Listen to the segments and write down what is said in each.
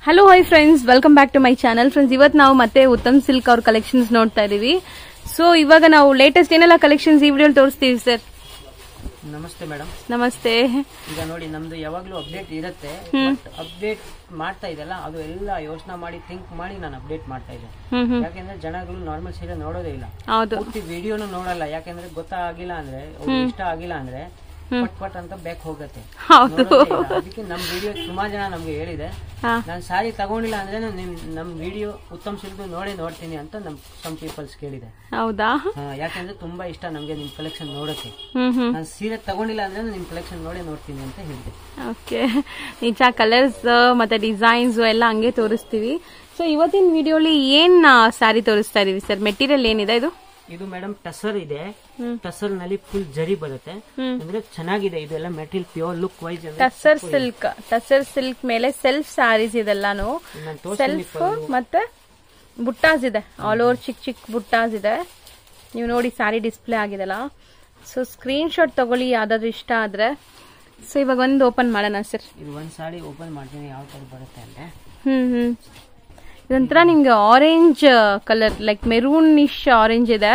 Hello hi friends welcome back to my channel friends ಇವತ್ತು ನಾವು ಮತ್ತೆ ಉತ್ತಮ್ ಸಿಲ್ಕ್ ಅವ್ರ ಕಲೆಕ್ಷನ್ಸ್ ನೋಡ್ತಾ ಇದೀವಿ ಸೊ ಇವಾಗ ನಾವು ಲೇಟೆಸ್ಟ್ ಏನೆಲ್ಲ ಕಲೆಕ್ಷನ್ಸ್ ಈ ವಿಡಿಯೋ ತೋರಿಸ್ತೀವಿ ಸರ್ ನಮಸ್ತೆ ಮೇಡಮ್ ನಮಸ್ತೆ ಈಗ ನೋಡಿ ನಮ್ದು ಯಾವಾಗ್ಲೂ ಅಪ್ಡೇಟ್ ಇರುತ್ತೆ ಬಟ್ ಅಪ್ಡೇಟ್ ಮಾಡ್ತಾ ಇದೆಲ್ಲ ಅದು ಎಲ್ಲ ಯೋಚನೆ ಮಾಡಿ ಥಿಂಕ್ ಮಾಡಿ ನಾನು ಅಪ್ಡೇಟ್ ಮಾಡ್ತಾ ಇದ್ದೆ ಹ್ಮ್ ಹ್ಮ್ ಯಾಕೆಂದ್ರೆ ಜನಗಳು ನಾರ್ಮಲ್ ಸೀರಿಯಲ್ ನೋಡೋದೇ ಇಲ್ಲ ಹೌದು ಪೂರ್ತಿ ವಿಡಿಯೋನು ನೋಡಲ್ಲ ಯಾಕೆಂದ್ರೆ ಗೊತ್ತಾಗಿಲ್ಲ ಅಂದ್ರೆ ಅವ್ರಿಗೆ ಇಷ್ಟ ಆಗಿಲ್ಲ ಅಂದ್ರೆ ಪಟ್ ಪಟ್ ಅಂತ ಬ್ಯಾಕ್ ಹೋಗುತ್ತೆ ಹೌದು ನೋಡೋದೇ ಇಲ್ಲ. ಅದಕ್ಕೆ ನಮ್ ವಿಡಿಯೋ ಸುಮಾರು ಜನ ನಮ್ಗೆ ಹೇಳಿದೆ ಹಾ ನಾನು ಸಾರಿ ತಗೊಂಡಿಲ್ಲ ಅಂದ್ರೆ ನಿಮ್ ನಮ್ ವಿಡಿಯೋ ಉತ್ತಮ್ ಸಿಲ್ದು ನೋಡೇ ನೋಡ್ತೀನಿ ಅಂತ ನಮ್ ಸಮ್ ಪೀಪಲ್ಸ್ ಕೇಳಿದೆ ಹೌದಾ ಹಾ, ಯಾಕೆಂದ್ರೆ ತುಂಬಾ ಇಷ್ಟ ನಮ್ಗೆ ನಿಮ್ ಕಲೆಕ್ಷನ್ ನೋಡೋಕೆ ಹ್ಮ್ ಹ್ಮ್ ನಾನು ಸೀರೆ ತಗೊಂಡಿಲ್ಲ ಅಂದ್ರೆ ನಿಮ್ ಕಲೆಕ್ಷನ್ ನೋಡೇ ನೋಡ್ತೀನಿ ಅಂತ ಹೇಳಿದೆ ಓಕೆ ನಿಜ ಕಲರ್ಸ್ ಮತ್ತೆ ಡಿಸೈನ್ಸ್ ಎಲ್ಲ ಹಂಗೆ ತೋರಿಸ್ತೀವಿ ಸೊ ಇವತ್ತಿನ ವಿಡಿಯೋಲಿ ಏನ್ ಸ್ಯಾರಿ ತೋರಿಸ್ತಾ ಇದೀವಿ ಸರ್ ಮೆಟೀರಿಯಲ್ ಏನಿದೆ ಇದು ಇದು ಮೇಡಮ್ ಟಸರ್ ಇದೆ ಟಸರ್ ನಲ್ಲಿ ಫುಲ್ ಜರಿ ಬರುತ್ತೆ ಅಂದ್ರೆ ಚೆನ್ನಾಗಿದೆ ಇದೆಲ್ಲ material pure look wise tussar silk tussar silk ಮೇಲೆ ಸೆಲ್ಫ್ ಸ್ಯಾರೀಸ್ ಇದೆಲ್ಲಾನು ನಾನು ತೋರಿಸ್ತೀನಿ ಸೆಲ್ಫ್ ಮತ್ತೆ ಬುಟ್ಟಾಸ್ ಇದೆ ಆಲ್ ಓವರ್ ಚಿಕ್ಕ ಚಿಕ್ಕ ಬುಟ್ಟಾಸ್ ಇದೆ ನೀವು ನೋಡಿ ಸ್ಯಾರಿ ಡಿಸ್ಪ್ಲೇ ಆಗಿದೆಲ್ಲ ಸೊ ಸ್ಕ್ರೀನ್ ಶಾಟ್ ತಗೊಳ್ಳಿ ಯಾವ್ದಾದ್ರು ಇಷ್ಟ ಆದ್ರೆ ಸೊ ಇವಾಗ ಒಂದು ಓಪನ್ ಮಾಡೋಣ ಸರ್ ಇದು ಒಂದ್ ಸಾರಿ ಓಪನ್ ಮಾಡ್ತೀನಿ ಯಾವ ತರ ಬರುತ್ತೆ ಅಂದ್ರೆ ಹ್ಮ್ ಹ್ಮ್ ಇದೊಂಥರ ನಿಮ್ಗೆ orange colour like maroonish orange ಇದೆ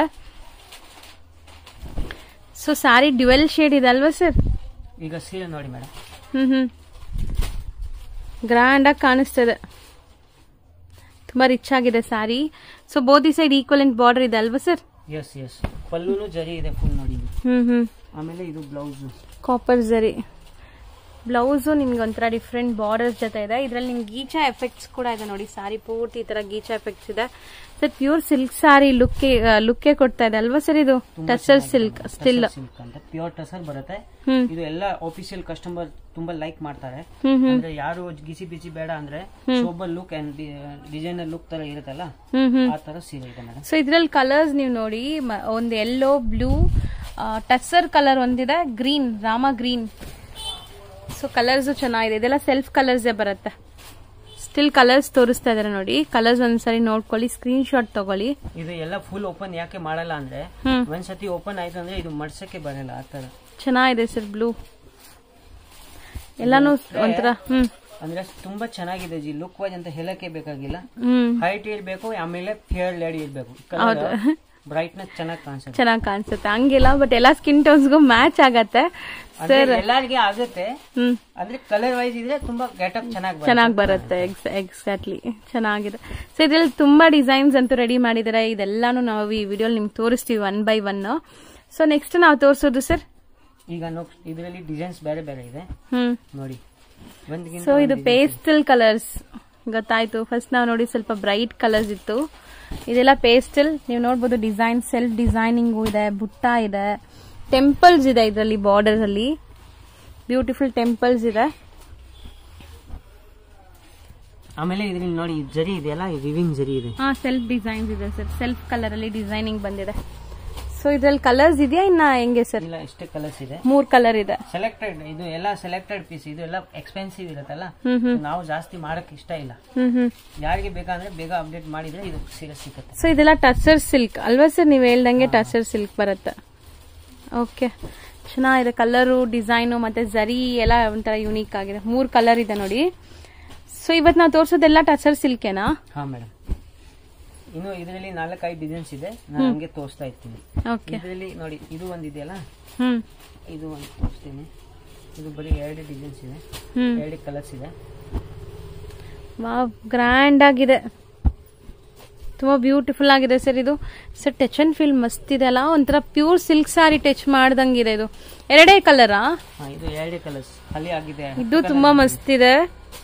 ಸೊ ಸ್ಯಾರಿ ಡ್ಯುವೆಲ್ ಶೇಡ್ ಇದೆ ಅಲ್ವಾ ಸರ್ ಈಗ ಸೀರೆ ನೋಡಿ ಮೇಡಮ್ ಹ್ಮ್ ಹ್ಮ್ ಗ್ರ್ಯಾಂಡ್ ಆಗಿ ಕಾಣಿಸ್ತದೆ ತುಂಬಾ ರಿಚ್ ಆಗಿದೆ sari so body side equal and border ಇದೆ ಅಲ್ವಾ ಸರ್ ಎಸ್ ಎಸ್ ಪಲ್ಲುನು ಜರಿ ಇದೆ ಫುಲ್ ನೋಡಿ ಇದು. ಹ್ಮ್ ಹ್ಮ್ ಆಮೇಲೆ ಇದು ಬ್ಲೌಸ್ ಕಾಪರ್ ಜರಿ ಬ್ಲೌಸು ನಿಮ್ಗೆ ಒಂಥರ ಡಿಫ್ರೆಂಟ್ ಬಾರ್ಡರ್ಸ್ ಜೊತೆ ಇದೆ ಇದ್ರಲ್ಲಿ ನಿಮ್ಗೆ ಗೀಚಾ ಎಫೆಕ್ಟ್ಸ್ ಕೂಡ ಇದೆ ನೋಡಿ ಸಾರಿ ಪೂರ್ತಿ ಈ ತರ ಗೀಚಾ ಎಫೆಕ್ಟ್ಸ್ ಇದೆ sir pure silk sari look ಲುಕ್ಕೆ ಕೊಡ್ತಾ ಇದೆ ಅಲ್ವಾ ಸರ್ ಇದು ಟಸರ್ ಸಿಲ್ಕ್ ಸ್ಟಿಲ್ ಸಿಲ್ಕ್ ಅಂತ ಪ್ಯೂರ್ ಟಸರ್ ಬರುತ್ತೆ ಹ್ಮ್ ಇದು ಎಲ್ಲ ಆಫಿಷಿಯಲ್ ಕಸ್ಟಮರ್ ತುಂಬಾ ಲೈಕ್ ಮಾಡ್ತಾರೆ ಹ್ಮ್ ಹ್ಮ್ ಅಂದ್ರೆ ಯಾರು ಗಿಸಿ ಬಿಸಿ ಬೇಡ ಅಂದ್ರೆ sober look and designer look ತರ ಇರುತ್ತಲ್ಲ ಹ್ಮ್ ಹ್ಮ್ ಆ ತರ ಸೀರೆ ಇದೆ ಮೇಡಮ್ ಸೊ ಇದ್ರಲ್ಲಿ ಕಲರ್ಸ್ ನೀವು ನೋಡಿ ಮ- ಒಂದು ಎಲ್ಲೋ ಬ್ಲೂ ಟಸರ್ ಕಲರ್ ಒಂದಿದೆ green Rama green so colours ಚೆನ್ನಾಗಿದೆ ಇದೆಲ್ಲ ಸೆಲ್ಫ್ ಕಲರ್ಸ್ ಬರುತ್ತೆ ಸ್ಟಿಲ್ ಕಲರ್ಸ್ ತೋರಿಸ್ತಾ ಇದಾರೆ ನೋಡಿ ಕಲರ್ಸ್ ಒಂದ್ಸರಿ ನೋಡ್ಕೊಳ್ಳಿ ಸ್ಕ್ರೀನ್ ಶಾಟ್ ತಗೊಳ್ಳಿ ಇದು ಎಲ್ಲ ಫುಲ್ ಓಪನ್ ಯಾಕೆ ಮಾಡಲ್ಲ ಅಂದ್ರೆ ಹ್ಮ್ ಒಂದ್ಸತಿ ಓಪನ್ ಆಯ್ತು ಅಂದ್ರೆ ಇದು ಮಡ್ಸಕ್ಕೆ ಬರಲ್ಲ ಆ ತರ ಚೆನ್ನಾಗಿದೆ ಸರ್ ಬ್ಲೂ ಎಲ್ಲಾನು ಒಂಥರ ಹ್ಮ್ ಅಂದ್ರೆ ತುಂಬಾ ಚೆನ್ನಾಗಿದೆ ಜಿ ಲುಕ್ ವೈಸ್ ಅಂತ ಹೇಳಕ್ಕೆ ಬೇಕಾಗಿಲ್ಲ ಹ್ಮ್ ಹೈಟ್ ಇರ್ಬೇಕು ಆಮೇಲೆ ಫೇರ್ ಲೇಡಿ ಇರ್ಬೇಕು ಬ್ರೈಟ್ನೆಸ್ ಚೆನ್ನಾಗಿ ಕಾಣಿಸುತ್ತೆ ಚೆನ್ನಾಗಿ ಕಾಣಿಸುತ್ತೆ ಹಂಗಿಲ್ಲ ಬಟ್ ಎಲ್ಲಾ ಸ್ಕಿನ್ ಟೋನ್ಸ್ಗೂ ಮ್ಯಾಚ್ ಆಗತ್ತೆ ಅಂದ್ರೆ ಎಲ್ಲರಿಗೆ ಆಗುತ್ತೆ ಹ್ಮ್ ಅಂದ್ರೆ ಕಲರ್ ವೈಸ್ ಇದ್ರೆ ತುಂಬಾ ಗೆಟಪ್ ಚೆನ್ನಾಗಿ ಬರುತ್ತೆ ಚೆನ್ನಾಗಿ ಬರುತ್ತೆ ಎಕ್ಸಾಕ್ಟ್ಲಿ ಚೆನ್ನಾಗಿದೆ ಸೊ ಇದ್ರಲ್ಲಿ ತುಂಬಾ ಡಿಸೈನ್ಸ್ ಅಂತೂ ರೆಡಿ ಮಾಡಿದ್ದಾರೆ ಇದೆಲ್ಲಾನು ನಾವು ಈ ವಿಡಿಯೋ ನಿಮ್ಗೆ ತೋರಿಸ್ತೀವಿ one by one so next ನಾವು ತೋರಿಸೋದು ಸರ್ ಈಗ ನೋ ಇದರಲ್ಲಿ ಡಿಸೈನ್ಸ್ ಬೇರೆ ಬೇರೆ ಇದೆ ಹ್ಮ್ ನೋಡಿ ಒಂದ್ಗಿಂತ ಸೊ ಇದು ಪೇಸ್ಟಲ್ ಕಲರ್ಸ್ ಗೊತ್ತಾಯ್ತು ಫಸ್ಟ್ ನಾವು ನೋಡಿ ಸ್ವಲ್ಪ ಬ್ರೈಟ್ ಕಲರ್ಸ್ ಇತ್ತು ಇದೆಲ್ಲ ಪೇಸ್ಟಲ್ ನೀವು ನೋಡ್ಬೋದು ಡಿಸೈನ್ ಸೆಲ್ಫ್ ಡಿಸೈನಿಂಗು ಇದೆ ಬುಟ್ಟ ಇದೆ ಟೆಂಪಲ್ಸ್ ಇದೆ ಇದರಲ್ಲಿ ಬಾರ್ಡರ್ ಅಲ್ಲಿ ಬ್ಯೂಟಿಫುಲ್ ಟೆಂಪಲ್ಸ್ ಇದೆ ಆಮೇಲೆ ಇದ್ರಲ್ಲಿ ನೋಡಿ ಈ ಜರಿ ಇದೆಯಲ್ಲ ವಿವಿಂಗ್ ಜರಿ ಇದೆ ಹಾ ಸೆಲ್ಫ್ ಡಿಸೈನ್ಸ್ ಇದೆ ಸರ್ ಸೆಲ್ಫ್ ಕಲರ್ ಅಲ್ಲಿ ಡಿಸೈನಿಂಗ್ ಬಂದಿದೆ ಸೊ ಇದ್ರಲ್ಲಿ ಕಲರ್ಸ್ ಇದೆಯಾ ಇನ್ನ ಹೆಂಗೆ ಸರ್ ಇಲ್ಲ ಎಷ್ಟೇ ಕಲರ್ಸ್ ಇದೆ ಮೂರ್ ಕಲರ್ ಇದೆ ಸೆಲೆಕ್ಟೆಡ್ ಇದು ಎಲ್ಲ ಸೆಲೆಕ್ಟೆಡ್ ಪೀಸ್ ಇದು ಎಲ್ಲ ಎಕ್ಸ್ಪೆನ್ಸಿವ್ ಇರುತ್ತಲ್ಲ ಹ್ಮ್ ಹ್ಮ್ ನಾವು ಜಾಸ್ತಿ ಮಾಡಕ್ ಇಷ್ಟ ಇಲ್ಲ ಹ್ಮ್ ಹ್ಮ್ ಯಾರಿಗೆ ಬೇಕಂದ್ರೆ ಬೇಗ ಅಪ್ಡೇಟ್ ಮಾಡಿದ್ರೆ ಇದು ಸೀರೆ ಸಿಗುತ್ತೆ ಸೊ ಇದೆಲ್ಲ ಟಚರ್ ಸಿಲ್ಕ್ ಅಲ್ವಾ ಸರ್ ನೀವು ಹೇಳ್ದಂಗೆ ಟಚರ್ ಸಿಲ್ಕ್ ಬರುತ್ತೆ ಓಕೆ ಚೆನ್ನಾಗಿದೆ ಕಲರು ಡಿಸೈನು ಮತ್ತೆ ಜರಿ ಎಲ್ಲ ಒಂಥರ ಯುನೀಕ್ ಆಗಿದೆ ಮೂರ್ ಕಲರ್ ಇದೆ ನೋಡಿ ಸೊ ಇವತ್ತು ನಾವು ತೋರಿಸೋದೆಲ್ಲ ಟಚರ್ ಸಿಲ್ಕೇನಾ ಹಾ ಮೇಡಮ್ ಇನ್ನು ಇದರಲ್ಲಿ ನಾಲ್ಕೈದು ಡಿಸೈನ್ಸ್ ಇದೆ ನಾನು ಹಂಗೆ ತೋರಿಸ್ತಾ ಇರ್ತೀನಿ ಓಕೆ ಇದರಲ್ಲಿ ನೋಡಿ ಇದು ಒಂದಿದೆಯಲ್ಲ ಹ್ಮ್ ಇದು ಒಂದು ತೋರಿಸ್ತೀನಿ ಇದು ಬರೀ ಎರಡು ಡಿಸೈನ್ಸ್ ಇದೆ ಹ್ಮ್ ಎರಡು ಕಲರ್ಸ್ ಇದೆ ವಾವ್ ಗ್ರ್ಯಾಂಡ್ ಆಗಿದೆ ತುಂಬಾ ಬ್ಯೂಟಿಫುಲ್ ಆಗಿದೆ ಸರ್ ಇದು ಸರ್ ಟಚ್ ಅಂಡ್ ಫೀಲ್ ಮಸ್ತ್ ಇದೆ ಅಲ್ಲ ಒಂಥರ ಪ್ಯೂರ್ ಸಿಲ್ಕ್ ಸಾರಿ ಟಚ್ ಮಾಡ್ದಂಗಿದೆ ಇದು ಎರಡೇ ಕಲರಾ ಹಾ ಇದು ಎರಡೇ ಕಲರ್ಸ್ ಖಾಲಿ ಆಗಿದೆ ಇದು ತುಂಬಾ ಮಸ್ತ್ ಇದೆ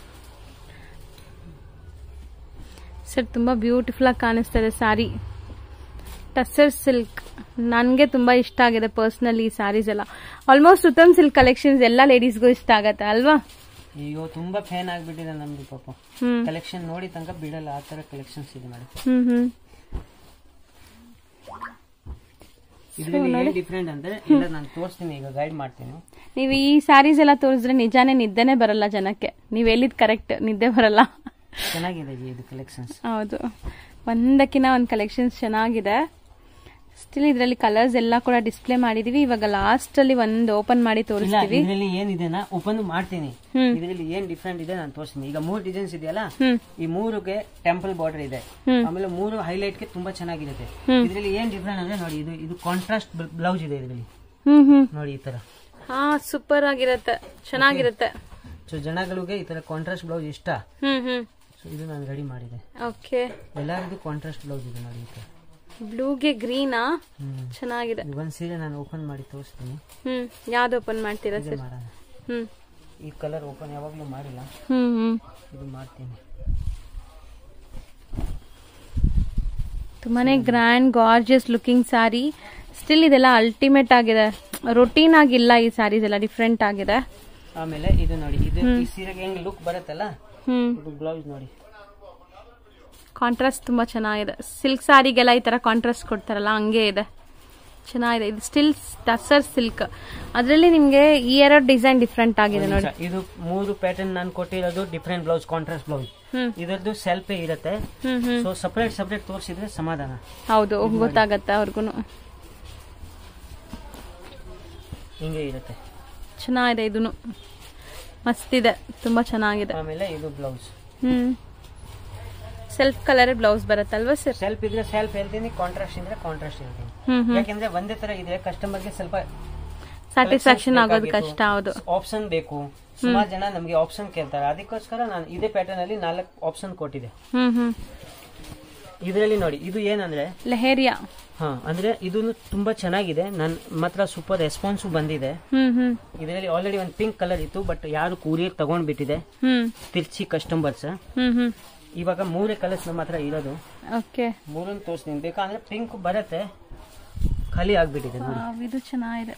ಸರ್ ತುಂಬಾ ಬ್ಯೂಟಿಫುಲ್ ಆಗಿ ಕಾಣಿಸ್ತಾ ಇದೆ ಸ್ಯಾರಿ ಟಸರ್ ಸಿಲ್ಕ್ ನನಗೆ ತುಂಬಾ ಇಷ್ಟ ಆಗಿದೆ ಪರ್ಸ್ನಲಿ ಈ ಸ್ಯಾರೀಸ್ ಎಲ್ಲ ಆಲ್ಮೋಸ್ಟ್ ಉತ್ತಮ್ ಸಿಲ್ಕ್ ಕಲೆಕ್ಷನ್ಸ್ ಎಲ್ಲ ಲೇಡೀಸ್ಗೂ ಇಷ್ಟ ಆಗತ್ತೆ ಅಲ್ವಾ ಅಯ್ಯೋ ತುಂಬಾ ಫ್ಯಾನ್ ಆಗ್ಬಿಟ್ಟಿದೆ ನಮ್ದು ಪಾಪ ಹ್ಮ್ ಕಲೆಕ್ಷನ್ ನೋಡಿ ತನಕ ಬಿಡಲ್ಲ ಆ ತರ ಕಲೆಕ್ಷನ್ಸ್ ಇದೆ ಮೇಡಮ್ ಹ್ಮ್ ಹ್ಮ್ ಇದರಲ್ಲಿ ಏನ್ ಡಿಫ್ರೆಂಟ್ ಅಂದ್ರೆ ಇಲ್ಲ ನಾನು ತೋರಿಸ್ತೀನಿ ಈಗ ಗೈಡ್ ಮಾಡ್ತೀನಿ ನೀವು ಈ ಸ್ಯಾರೀಸ್ ಎಲ್ಲ ತೋರಿಸಿದ್ರೆ ನಿಜಾನೇ ನಿದ್ದೆನೆ ಬರಲ್ಲ ಜನಕ್ಕೆ ನೀವ್ ಹೇಳಿದ್ ಕರೆಕ್ಟ್ ನಿದ್ದೆ ಬರಲ್ಲ ಚೆನ್ನಾಗಿದೆ ಜಿ ಇದು ಕಲೆಕ್ಷನ್ಸ್ ಹೌದು ಒಂದಕ್ಕಿನ ಒಂದು ಕಲೆಕ್ಷನ್ಸ್ ಚೆನ್ನಾಗಿದೆ ಸ್ಟಿಲ್ ಇದರಲ್ಲಿ ಕಲರ್ಸ್ ಎಲ್ಲ ಕೂಡ ಡಿಸ್ಪ್ಲೇ ಮಾಡಿದೀವಿ ಇವಾಗ ಲಾಸ್ಟ್ ಅಲ್ಲಿ ಒಂದು ಓಪನ್ ಮಾಡಿ ಇಲ್ಲ ತೋರಿಸ್ತೀವಿ ಇದರಲ್ಲಿ ಏನಿದೆ ನಾ ಓಪನ್ ಮಾಡ್ತೀನಿ ಹ್ಮ್. ಇದರಲ್ಲಿ ಏನ್ ಡಿಫ್ರೆಂಟ್ ಇದೆ ನಾನು ತೋರಿಸ್ತೀನಿ ಈಗ ಮೂರು ಡಿಸೈನ್ಸ್ ಇದೆಯಲ್ಲ ಹ್ಮ್ ಈ ಮೂರುಗೆ ಟೆಂಪಲ್ ಬಾರ್ಡರ್ ಇದೆ ಹ್ಮ್. ಆಮೇಲೆ ಮೂರು ಹೈಲೈಟ್ ಗೆ ತುಂಬಾ ಚೆನ್ನಾಗಿರುತ್ತೆ ಹ್ಮ್. ಇದರಲ್ಲಿ ಏನ್ ಡಿಫ್ರೆಂಟ್ ಅಂದ್ರೆ ನೋಡಿ ಇದು ಇದು ಕಾಂಟ್ರಾಸ್ಟ್ ಬ್ಲೌಸ್ ಇದೆ ಇದರಲ್ಲಿ ಹ್ಮ್ ಹ್ಮ್ ನೋಡಿ ಈ ತರ ಹಾ ಸೂಪರ್ ಆಗಿರತ್ತೆ ಚೆನ್ನಾಗಿರುತ್ತೆ ಸೊ ಜನಗಳಿಗೆ ಈ ತರ ಕಾಂಟ್ರಾಸ್ಟ್ ಬ್ಲೌಸ್ ಇಷ್ಟ ಹ್ಮ್ ಹ್ಮ್ ಸೊ ಇದು ನಾನು ರೆಡಿ ಮಾಡಿದೆ ಓಕೆ ಎಲ್ಲರಿಗೂ ಕಾಂಟ್ರಾಸ್ಟ್ ಬ್ಲೌಸ್ ಇದೆ ನೋಡಿ ಈ ತರ ಬ್ಲೂಗೆ ಗ್ರೀನಾ ಹ್ಮ್ ಚೆನ್ನಾಗಿದೆ ಈ ಒಂದ್ ಸೀರೆ ನಾನು ಓಪನ್ ಮಾಡಿ ತೋರಿಸ್ತೀನಿ ಹ್ಮ್ ಯಾವ್ದು ಓಪನ್ ಮಾಡ್ತೀರಾ ಇದು ಸರ್ ಮಾಡೋಣ ಹ್ಮ್ ಈ ಕಲರ್ ಓಪನ್ ಯಾವಾಗ್ಲೂ ಮಾಡಿಲ್ಲ ಹ್ಮ್ ಹ್ಮ್ ಇದು ಮಾಡ್ತೀನಿ ತುಂಬಾನೇ grand gorgeous looking sari still ಇದೆಲ್ಲ ಅಲ್ಟಿಮೇಟ್ ಆಗಿದೆ ರೊಟೀನ್ ಆಗಿಲ್ಲ ಈ ಸ್ಯಾರೀಸ್ ಎಲ್ಲ ಡಿಫ್ರೆಂಟ್ ಆಗಿದೆ ಆಮೇಲೆ ಇದು ನೋಡಿ ಇದು ಈ ಸೀರೆಗೆ ಹೆಂಗ್ ಲುಕ್ ಬರುತ್ತಲ್ಲ ಹ್ಮ್ ಇದು ಬ್ಲೌಸ್ ನೋಡಿ ಕಾಂಟ್ರಾಸ್ಟ್ ತುಂಬಾ ಚೆನ್ನಾಗಿದೆ ಸಿಲ್ಕ್ ಸ್ಯಾರಿಗೆಲ್ಲ ಈ ತರ ಕಾಂಟ್ರಾಸ್ಟ್ ಕೊಡ್ತಾರಲ್ಲ ಹಂಗೆ ಇದೆ ಚೆನ್ನಾಗಿದೆ ಇದು ಸ್ಟಿಲ್ ಟಸರ್ ಸಿಲ್ಕ್ ಅದರಲ್ಲಿ ನಿಮ್ಗೆ ಈ ಎರಡು ಡಿಸೈನ್ ಡಿಫ್ರೆಂಟ್ ಆಗಿದೆ ನೋಡಿ ನಿಜ. ಇದು ಮೂರು ಪ್ಯಾಟರ್ನ್ ನಾನು ಕೊಟ್ಟಿರೋದು ಡಿಫ್ರೆಂಟ್ ಬ್ಲೌಸ್ ಕಾಂಟ್ರಾಸ್ಟ್ ಬ್ಲೌಸ್ ಹ್ಮ್ ಇದರದ್ದು ಸೆಲ್ಫೇ ಇರುತ್ತೆ ಹ್ಮ್ ಹ್ಮ್ ಸೊ ಸಪರೇಟ್ ಸಪರೇಟ್ ತೋರಿಸಿದ್ರೆ ಸಮಾಧಾನ ಹೌದು ಗೊತ್ತಾಗತ್ತೆ ಅವ್ರಿಗೂ ಹಿಂಗೆ ಇರುತ್ತೆ ಚೆನ್ನಾಗಿದೆ ಇದೂನು ಮಸ್ತಿದೆ ತುಂಬಾ ಚೆನ್ನಾಗಿದೆ ಆಮೇಲೆ ಇದು ಬ್ಲೌಸ್ ಹ್ಮ್ ಸೆಲ್ಫ್ ಕಲರ್ ಬ್ಲೌಸ್ ಬರುತ್ತಲ್ವಾ ಸರ್ ಸೆಲ್ಫ್ ಇದ್ರೆ ಸೆಲ್ಫ್ ಹೇಳ್ತೀನಿ ಕಾಂಟ್ರಾಸ್ಟ್ ಇದ್ರೆ ಕಾಂಟ್ರಾಸ್ಟ್ ಹೇಳ್ತೀನಿ ಹ್ಮ್ ಹ್ಮ್ ಯಾಕೆಂದ್ರೆ ಒಂದೇ ತರ ಇದ್ರೆ ಕಸ್ಟಮರ್ಗೆ ಸ್ವಲ್ಪ ಸ್ಯಾಟಿಸ್ಫ್ಯಾಕ್ಷನ್ ಆಗೋದು ಕಷ್ಟ ಹೌದು ಆಪ್ಷನ್ ಬೇಕು ಸುಮಾರು ಜನ ನಮಗೆ ಆಪ್ಷನ್ ಕೇಳ್ತಾರೆ ಅದಕ್ಕೋಸ್ಕರ ನಾನು ಇದೇ ಪ್ಯಾಟರ್ನ್ ಅಲ್ಲಿ ನಾಲ್ಕು ಆಪ್ಷನ್ ಕೊಟ್ಟಿದೆ ಹ್ಮ್ ಹ್ಮ್ ಇದರಲ್ಲಿ ನೋಡಿ ಇದು ಏನಂದ್ರೆ ಲೆಹೇರಿಯಾ ಹಾ ಅಂದ್ರೆ ಇದು ತುಂಬಾ ಚೆನ್ನಾಗಿದೆ ನನ್ನ ಮಾತ್ರ ಸೂಪರ್ ರೆಸ್ಪಾನ್ಸು ಬಂದಿದೆ ಹ್ಮ್ ಹ್ಮ್ ಇದರಲ್ಲಿ ಆಲ್ರೆಡಿ ಒಂದು ಪಿಂಕ್ ಕಲರ್ ಇತ್ತು ಬಟ್ ಯಾರು ಕೂರಿಯರ್ ತಗೊಂಡ್ಬಿಟ್ಟಿದೆ ಹ್ಮ್ ತಿರ್ಚಿ ಕಸ್ಟಮರ್ಸ್ ಹ್ಮ್ ಹ್ಮ್ ಇವಾಗ ಮೂರೇ ಕಲರ್ಸ್ ನಮ್ಮ ಹತ್ರ ಇರೋದು ಓಕೆ ಮೂರನ್ನು ತೋರಿಸ್ತೀನಿ ಬೇಕಂದ್ರೆ ಪಿಂಕ್ ಬರುತ್ತೆ ಖಾಲಿ ಆಗ್ಬಿಟ್ಟಿದೆ ನೋಡಿ ಇದು ಚೆನ್ನಾಗಿದೆ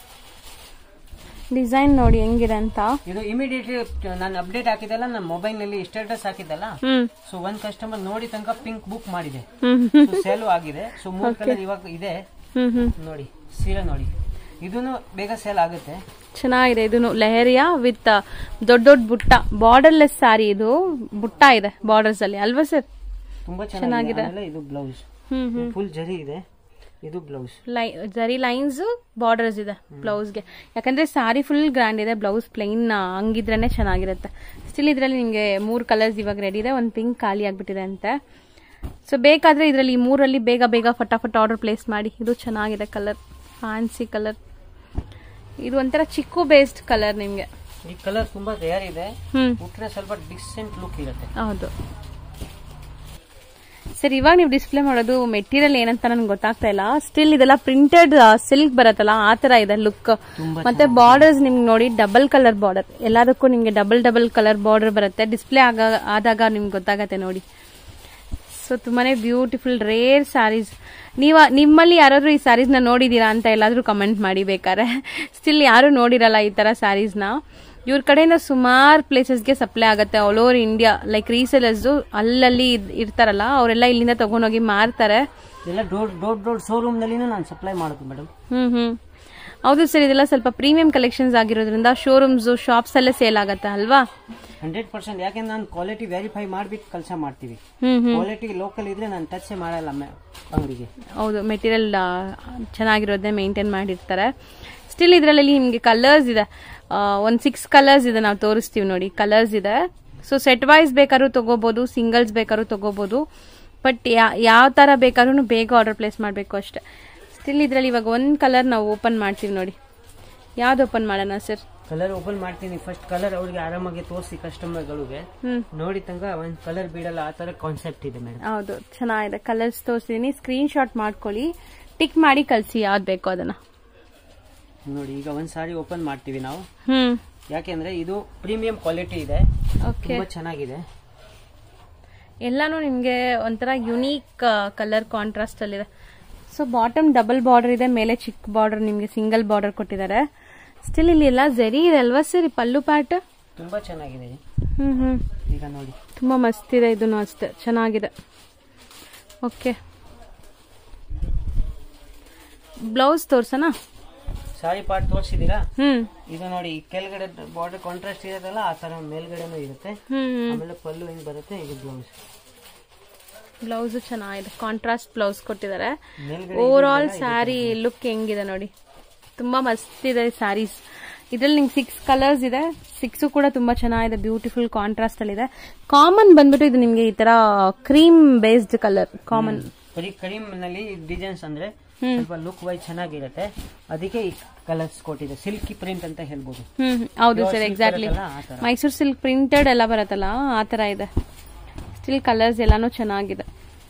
ಡಿಸೈನ್ ನೋಡಿ ಹೆಂಗಿದೆ ಅಂತ ಇದು ಇಮಿಡಿಯೇಟ್ಲಿ ನಾನು ಅಪ್ಡೇಟ್ ಹಾಕಿದಲ್ಲ ನನ್ನ ಮೊಬೈಲ್ ನಲ್ಲಿ ಸ್ಟೇಟಸ್ ಹಾಕಿದ್ದಲ್ಲ ಹ್ಮ್ ಸೊ ಒಂದ್ ಕಸ್ಟಮರ್ ನೋಡಿ ತನಕ ಪಿಂಕ್ ಬುಕ್ ಮಾಡಿದೆ ಹ್ಮ್ ಹ್ಮ್ ಸೊ ಸೇಲು ಆಗಿದೆ ಸೊ ಮೂರ್ ಕಲರ್ ಇವಾಗ ಇದೆ ಹ್ಮ್ ಹ್ಮ್ ನೋಡಿ ಸೀರೆ ನೋಡಿ ಇದನ್ನು ಬೇಗ ಸೇಲ್ ಆಗುತ್ತೆ ಚೆನ್ನಾಗಿದೆ ಇದನ್ನು ಲೆಹರಿಯಾ ವಿತ್ ದೊಡ್ಡ ದೊಡ್ಡ ಬುಟ್ಟ ಬಾರ್ಡರ್ಲೆಸ್ ಸ್ಯಾರಿ ಇದು ಬುಟ್ಟ ಇದೆ ಬಾರ್ಡರ್ಸ್ ಅಲ್ಲಿ ಅಲ್ವಾ ಸರ್ ತುಂಬಾ ಚೆನ್ನಾಗಿದೆ ಆಮೇಲೆ ಇದು ಬ್ಲೌಸ್ ಹ್ಮ್ ಹ್ಮ್ ಫುಲ್ ಜರಿ ಇದೆ ಇದು ಬ್ಲೌಸ್ ಲೈ ಜರಿ ಲೈನ್ಸ್ ಬಾರ್ಡರ್ಸ್ ಇದೆ ಬ್ಲೌಸ್ಗೆ ಯಾಕಂದ್ರೆ ಸಾರಿ ಫುಲ್ ಗ್ರ್ಯಾಂಡ್ ಇದೆ ಬ್ಲೌಸ್ ಪ್ಲೈನ್ ಹಂಗಿದ್ರೇನೆ ಚೆನ್ನಾಗಿರುತ್ತೆ ಸ್ಟಿಲ್ ಇದರಲ್ಲಿ ನಿಮಗೆ ಮೂರು ಕಲರ್ಸ್ ಇವಾಗ ರೆಡಿ ಇದೆ ಒಂದು ಪಿಂಕ್ ಖಾಲಿ ಆಗ್ಬಿಟ್ಟಿದೆ ಅಂತೆ ಸೊ ಬೇಕಾದ್ರೆ ಇದರಲ್ಲಿ ಈ ಮೂರಲ್ಲಿ ಬೇಗ ಬೇಗ ಫಟಾಫಟ್ ಆರ್ಡರ್ ಪ್ಲೇಸ್ ಮಾಡಿ ಇದು ಚೆನ್ನಾಗಿದೆ ಕಲರ್ ಫ್ಯಾನ್ಸಿ ಕಲರ್ ಇದು ಒಂಥರ ಚಿಕ್ಕು ಬೇಸ್ಡ್ ಕಲರ್ ನಿಮಗೆ ಈ ಕಲರ್ ತುಂಬಾ ರೇರ್ ಇದೆ ಹ್ಮ್ ಉಟ್ರೆ ಸ್ವಲ್ಪ ಡಿಸೆಂಟ್ ಲುಕ್ ಇರುತ್ತೆ ಹೌದು ಸರ್ ಇವಾಗ ನೀವು ಡಿಸ್ಪ್ಲೇ ಮಾಡೋದು ಮೆಟೀರಿಯಲ್ ಏನಂತ ನನ್ಗೆ ಗೊತ್ತಾಗ್ತಾ ಇಲ್ಲ ಸ್ಟಿಲ್ ಇದೆಲ್ಲ ಪ್ರಿಂಟೆಡ್ ಸಿಲ್ಕ್ ಬರುತ್ತಲ್ಲ ಆ ತರ ಇದೆ ಲುಕ್ ತುಂಬಾ ಮತ್ತೆ ಬಾರ್ಡರ್ಸ್ ನಿಮ್ಗೆ ನೋಡಿ ಡಬಲ್ ಕಲರ್ ಬಾರ್ಡರ್ ಎಲ್ಲದಕ್ಕೂ ನಿಮ್ಗೆ ಡಬಲ್ ಡಬಲ್ ಕಲರ್ ಬಾರ್ಡರ್ ಬರುತ್ತೆ ಡಿಸ್ಪ್ಲೇ ಆಗ ಆದಾಗ ನಿಮ್ಗೆ ಗೊತ್ತಾಗತ್ತೆ ನೋಡಿ ಸೊ ತುಂಬಾನೇ ಬ್ಯೂಟಿಫುಲ್ ರೇರ್ ಸ್ಯಾರೀಸ್ ನೀವ ನಿಮ್ಮಲ್ಲಿ ಯಾರಾದ್ರೂ ಈ ಸ್ಯಾರೀಸ್ ನ ನೋಡಿದೀರಾ ಅಂತ ಎಲ್ಲಾದ್ರೂ ಕಮೆಂಟ್ ಮಾಡಿ ಬೇಕಾರೆ ಸ್ಟಿಲ್ ಯಾರು ನೋಡಿರಲ್ಲ ಈ ತರ ಸ್ಯಾರೀಸ್ ನ ಇವ್ರ ಕಡೆಯಿಂದ ಸುಮಾರು ಪ್ಲೇಸಸ್ಗೆ ಸಪ್ಲೈ ಆಗುತ್ತೆ all over India like resellers ಅಲ್ಲಲ್ಲಿ ಇದ್- ಇರ್ತಾರಲ್ಲ ಅವರೆಲ್ಲ ಇಲ್ಲಿಂದ ತಗೊಂಡೋಗಿ ಮಾರ್ತಾರೆ ಎಲ್ಲ ದೊಡ್ಡ ದೊಡ್ಡ ದೊಡ್ಡ ಶೋರೂಮ್ ನಲ್ಲಿನೂ ನಾನು ಸಪ್ಲೈ ಮಾಡೋದು ಮೇಡಮ್ ಹ್ಮ್ ಹ್ಮ್ ಹೌದು ಸರ್ ಇದೆಲ್ಲ ಸ್ವಲ್ಪ ಪ್ರೀಮಿಯಂ ಕಲೆಕ್ಷನ್ಸ್ ಆಗಿರೋದ್ರಿಂದ ಶೋರೂಮ್ಸ್ ಶಾಪ್ಸ್ ಅಲ್ಲೇ ಸೇಲ್ ಆಗತ್ತೆ ಅಲ್ವಾ ಹಂಡ್ರೆಡ್ ಪರ್ಸೆಂಟ್ ಯಾಕೆಂದ್ರೆ ನಾನು ಕ್ವಾಲಿಟಿ ವೆರಿಫೈ ಮಾಡಿಬಿಟ್ಟು ಕೆಲಸ ಮಾಡ್ತೀವಿ ಹ್ಮ್ ಹ್ಮ್ ಕ್ವಾಲಿಟಿ ಲೋಕಲ್ ಇದ್ರೆ ನಾನು ಟಚ್ ಮಾಡಲ್ಲ ಮೆ- ಅಂಗಡಿಗೆ ಹೌದು ಮೆಟೀರಿಯಲ್ ಚೆನ್ನಾಗಿರೋದೇ ಮೇಂಟೈನ್ ಮಾಡಿರ್ತಾರೆ ಸ್ಟಿಲ್ ಇದರಲ್ಲಿ ನಿಮಗೆ ಕಲರ್ಸ್ ಇದೆ ಒಂದು ಸಿಕ್ಸ್ ಕಲರ್ಸ್ ಇದೆ ನಾವು ತೋರಿಸ್ತೀವಿ ನೋಡಿ ಕಲರ್ಸ್ ಇದೆ ಸೊ ಸೆಟ್ ವೈಸ್ ಬೇಕಾದ್ರೂ ತಗೋಬಹುದು ಸಿಂಗಲ್ಸ್ ಬೇಕಾದ್ರೂ ತಗೋಬಹುದು ಬಟ್ ಯಾವ ತರ ಬೇಕಾದ್ರೂ ಬೇಗ ಆರ್ಡರ್ ಪ್ಲೇಸ್ ಮಾಡಬೇಕು ಅಷ್ಟೇ ಸ್ಟಿಲ್ ಇದರಲ್ಲಿ ಇವಾಗ ಒಂದು ಕಲರ್ ನಾವು ಓಪನ್ ಮಾಡ್ತೀವಿ ನೋಡಿ ಯಾವ್ದು ಓಪನ್ ಮಾಡೋಣ ಸರ್ ಕಲರ್ ಓಪನ್ ಮಾಡ್ತೀನಿ ಫಸ್ಟ್ ಕಲರ್ ಅವ್ರಿಗೆ ಆರಾಮಾಗಿ ತೋರಿಸಿ ಕಸ್ಟಮರ್ಗಳಿಗೆ ಹ್ಮ್ ನೋಡಿ ತನಕ ಒಂದ್ ಕಲರ್ ಬಿಡಲ್ಲ ಆ ತರ ಕಾನ್ಸೆಪ್ಟ್ ಇದೆ ಮೇಡಮ್ ಹೌದು ಚೆನ್ನಾಗಿದೆ ಕಲರ್ಸ್ ತೋರಿಸಿದೀನಿ ಸ್ಕ್ರೀನ್ ಶಾಟ್ ಮಾಡ್ಕೊಳ್ಳಿ ಟಿಕ್ ಮಾಡಿ ಕಳಿಸಿ ಯಾವ್ದು ಬೇಕೋ ಅದನ್ನ ನೋಡಿ ಈಗ ಒಂದ್ ಸಾರಿ ಓಪನ್ ಮಾಡ್ತೀವಿ ನಾವು ಹ್ಮ್ ಯಾಕೆಂದ್ರೆ ಇದು ಪ್ರೀಮಿಯಂ ಕ್ವಾಲಿಟಿ ಇದೆ ಓಕೆ ತುಂಬಾ ಚೆನ್ನಾಗಿದೆ ಎಲ್ಲಾನು ನಿಮಗೆ ಒಂಥರ ಯುನೀಕ್ ಕಲರ್ ಕಾಂಟ್ರಾಸ್ಟ್ ಅಲ್ಲಿದೆ ಸೊ ಬಾಟಮ್ ಡಬಲ್ ಬಾರ್ಡರ್ ಇದೆ ಮೇಲೆ ಚಿಕ್ಕ ಬಾರ್ಡರ್ ನಿಮಗೆ ಸಿಂಗಲ್ ಬಾರ್ಡರ್ ಕೊಟ್ಟಿದ್ದಾರೆ ಸ್ಟಿಲ್ ಇಲ್ಲಿ ಎಲ್ಲ ಜರಿ ಇದೆ ಅಲ್ವಾ ಸರ್ ಈ ಪಲ್ಲು ಪ್ಯಾಟ್ ತುಂಬಾ ಚೆನ್ನಾಗಿದೆ ಹ್ಮ್ ಹ್ಮ್ ಈಗ ನೋಡಿ ತುಂಬಾ ಮಸ್ತ್ ಇದೆ ಇದನ್ನು ಅಷ್ಟೇ ಚೆನ್ನಾಗಿದೆ ಓಕೆ ಬ್ಲೌಸ್ ತೋರ್ಸನಾ ಸಾರಿ ಪಾರ್ಟ್ ತೋರಿಸಿದೀರಾ ಹ್ಮ್ ಇದು ನೋಡಿ ಈ ಕೆಳಗಡೆ ಬಾರ್ಡರ್ ಕಾಂಟ್ರಾಸ್ಟ್ ಇರೋದಲ್ಲ ಆ ತರ ಮೇಲ್ಗಡೆನೂ ಇರುತ್ತೆ ಹ್ಮ್ ಹ್ಮ್ ಆಮೇಲೆ ಪಲ್ಲು ಹಿಂಗ್ ಬರುತ್ತೆ ಇದು ಬ್ಲೌಸ್ ಬ್ಲೌಸ್ ಚೆನ್ನಾಗಿದೆ ಕಾಂಟ್ರಾಸ್ಟ್ ಬ್ಲೌಸ್ ಕೊಟ್ಟಿದ್ದಾರೆ ಮೇಲ್ಗಡೆ ಓವರ್ ಆಲ್ ಸ್ಯಾರಿ ಲುಕ್ ಹೆಂಗಿದೆ ನೋಡಿ ತುಂಬಾ ಮಸ್ತ್ ಇದೆ ಸ್ಯಾರೀಸ್ ಇದ್ರಲ್ಲಿ ನಿಮ್ಗೆ ಸಿಕ್ಸ್ ಕಲರ್ಸ್ ಇದೆ ಸಿಕ್ಸ್ ಕೂಡ ತುಂಬಾ ಚೆನ್ನಾಗಿದೆ ಬ್ಯೂಟಿಫುಲ್ ಕಾಂಟ್ರಾಸ್ಟ್ ಅಲ್ಲಿ ಇದೆ ಕಾಮನ್ ಬಂದ್ಬಿಟ್ಟು ಇದು ನಿಮ್ಗೆ ಈ ತರ ಕ್ರೀಮ್ ಬೇಸ್ಡ್ ಕಲರ್ ಕಾಮನ್ ಬರೀ ಕರೀಮ್ ನಲ್ಲಿ ಡಿಸೈನ್ಸ್ ಅಂದ್ರೆ ಸ್ವಲ್ಪ ಲುಕ್ ವೈಸ್ ಚೆನ್ನಾಗಿರುತ್ತೆ ಅದಕ್ಕೆ ಈ ಕಲರ್ಸ್ ಕೊಟ್ಟಿದೆ ಸಿಲ್ಕಿ ಪ್ರಿಂಟ್ ಅಂತ ಹೇಳ್ಬೋದು ಹ್ಮ್ ಹ್ಮ್. ಹೌದು Pure ಸರ್ silk ಎಕ್ಸಾಕ್ಟ್ಲಿ ಬರುತ್ತಲ್ಲ, ಆ ತರ. ಮೈಸೂರು ಸಿಲ್ಕ್ ಪ್ರಿಂಟೆಡ್ ಎಲ್ಲ ಬರುತ್ತಲ್ಲ ಆ ತರ ಇದೆ ಸ್ಟಿಲ್ ಕಲರ್ಸ್ ಎಲ್ಲಾನು ಚೆನ್ನಾಗಿದೆ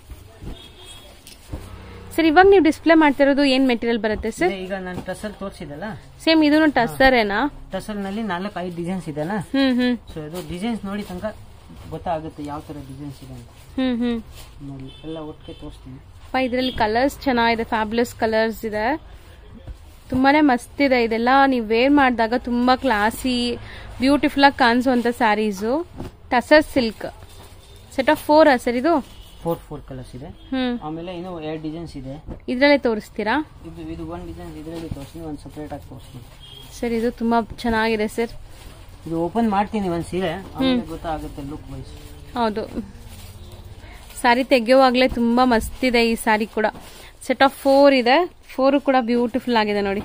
ಸರ್ ಇವಾಗ ನೀವು ಡಿಸ್ಪ್ಲೇ ಮಾಡ್ತಿರೋದು ಏನ್ ಮೆಟೀರಿಯಲ್ ಬರುತ್ತೆ ಸರ್ ಇದೆ ಈಗ ನಾನು ಟಸಲ್ ತೋರಿಸಿದಲ್ಲ ಸೇಮ್ ಇದನ್ನು ಟಸ್ಸರೇನಾ ಟಸಲ್ ನಲ್ಲಿ ನಾಲ್ಕು ಐದು ಡಿಸೈನ್ಸ್ ಇದೆಲ್ಲ ಹ್ಮ್ ಹ್ಮ್ ಸೊ ಇದು ಡಿಸೈನ್ಸ್ ನೋಡಿ ತನಕ ಗೊತ್ತಾಗುತ್ತೆ ಯಾವ ತರ ಡಿಸೈನ್ಸ್ ಇದೆ ಅಂತ ಹ್ಮ್ ಹ್ಮ್ ನೋಡಿ ಎಲ್ಲ ಒಟ್ಟಿಗೆ ತೋರಿಸ್ತೀನಿ ಅಪ್ಪ ಇದ್ರಲ್ಲಿ ಕಲರ್ಸ್ ಚೆನ್ನಾಗಿದೆ ಫ್ಯಾಬ್ಲೆಸ್ ಕಲರ್ಸ್ ಇದೆ ತುಂಬಾನೇ ಮಸ್ತ್ ಇದೆ ಇದೆಲ್ಲ ನೀವು ವೇರ್ ಮಾಡಿದಾಗ ತುಂಬಾ ಕ್ಲಾಸಿ ಬ್ಯೂಟಿಫುಲ್ ಆಗಿ ಕಾಣಿಸುವಂತ saris tussar silk set of four sir ಇದು ಫೋರ್ ಫೋರ್ ಕಲರ್ಸ್ ಇದೆ ಹ್ಮ್ ಆಮೇಲೆ ಇನ್ನೂ ಎರಡು ಡಿಸೈನ್ಸ್ ಇದೆ ಇದ್ರಲ್ಲೇ ತೋರಿಸ್ತೀರಾ ಇದು ಇದು ಒಂದು ಡಿಸೈನ್ ಇದರಲ್ಲಿ ತೋರಿಸ್ತೀನಿ ಒಂದು ಸಪ್ರೇಟ್ ಆಗಿ ತೋರಿಸ್ತೀನಿ ಸರ್ ಇದು ತುಂಬಾ ಚೆನ್ನಾಗಿದೆ ಸರ್ ಇದು ಓಪನ್ ಮಾಡ್ತೀನಿ ಒಂದು ಸೀರೆ ಆಮೇಲೆ ಗೊತ್ತಾಗುತ್ತೆ ಲುಕ್ ವೈಸ್ ಹೌದು ಸ್ಯಾರಿ ತೆಗೆಯುವಾಗಲೇ ತುಂಬಾ ಮಸ್ತ್ ಇದೆ ಈ ಸ್ಯಾರಿ ಕೂಡ ಸೆಟ್ ಆಫ್ ಫೋರ್ ಇದೆ ಫೋರ್ ಕೂಡ ಬ್ಯೂಟಿಫುಲ್ ಆಗಿದೆ ನೋಡಿ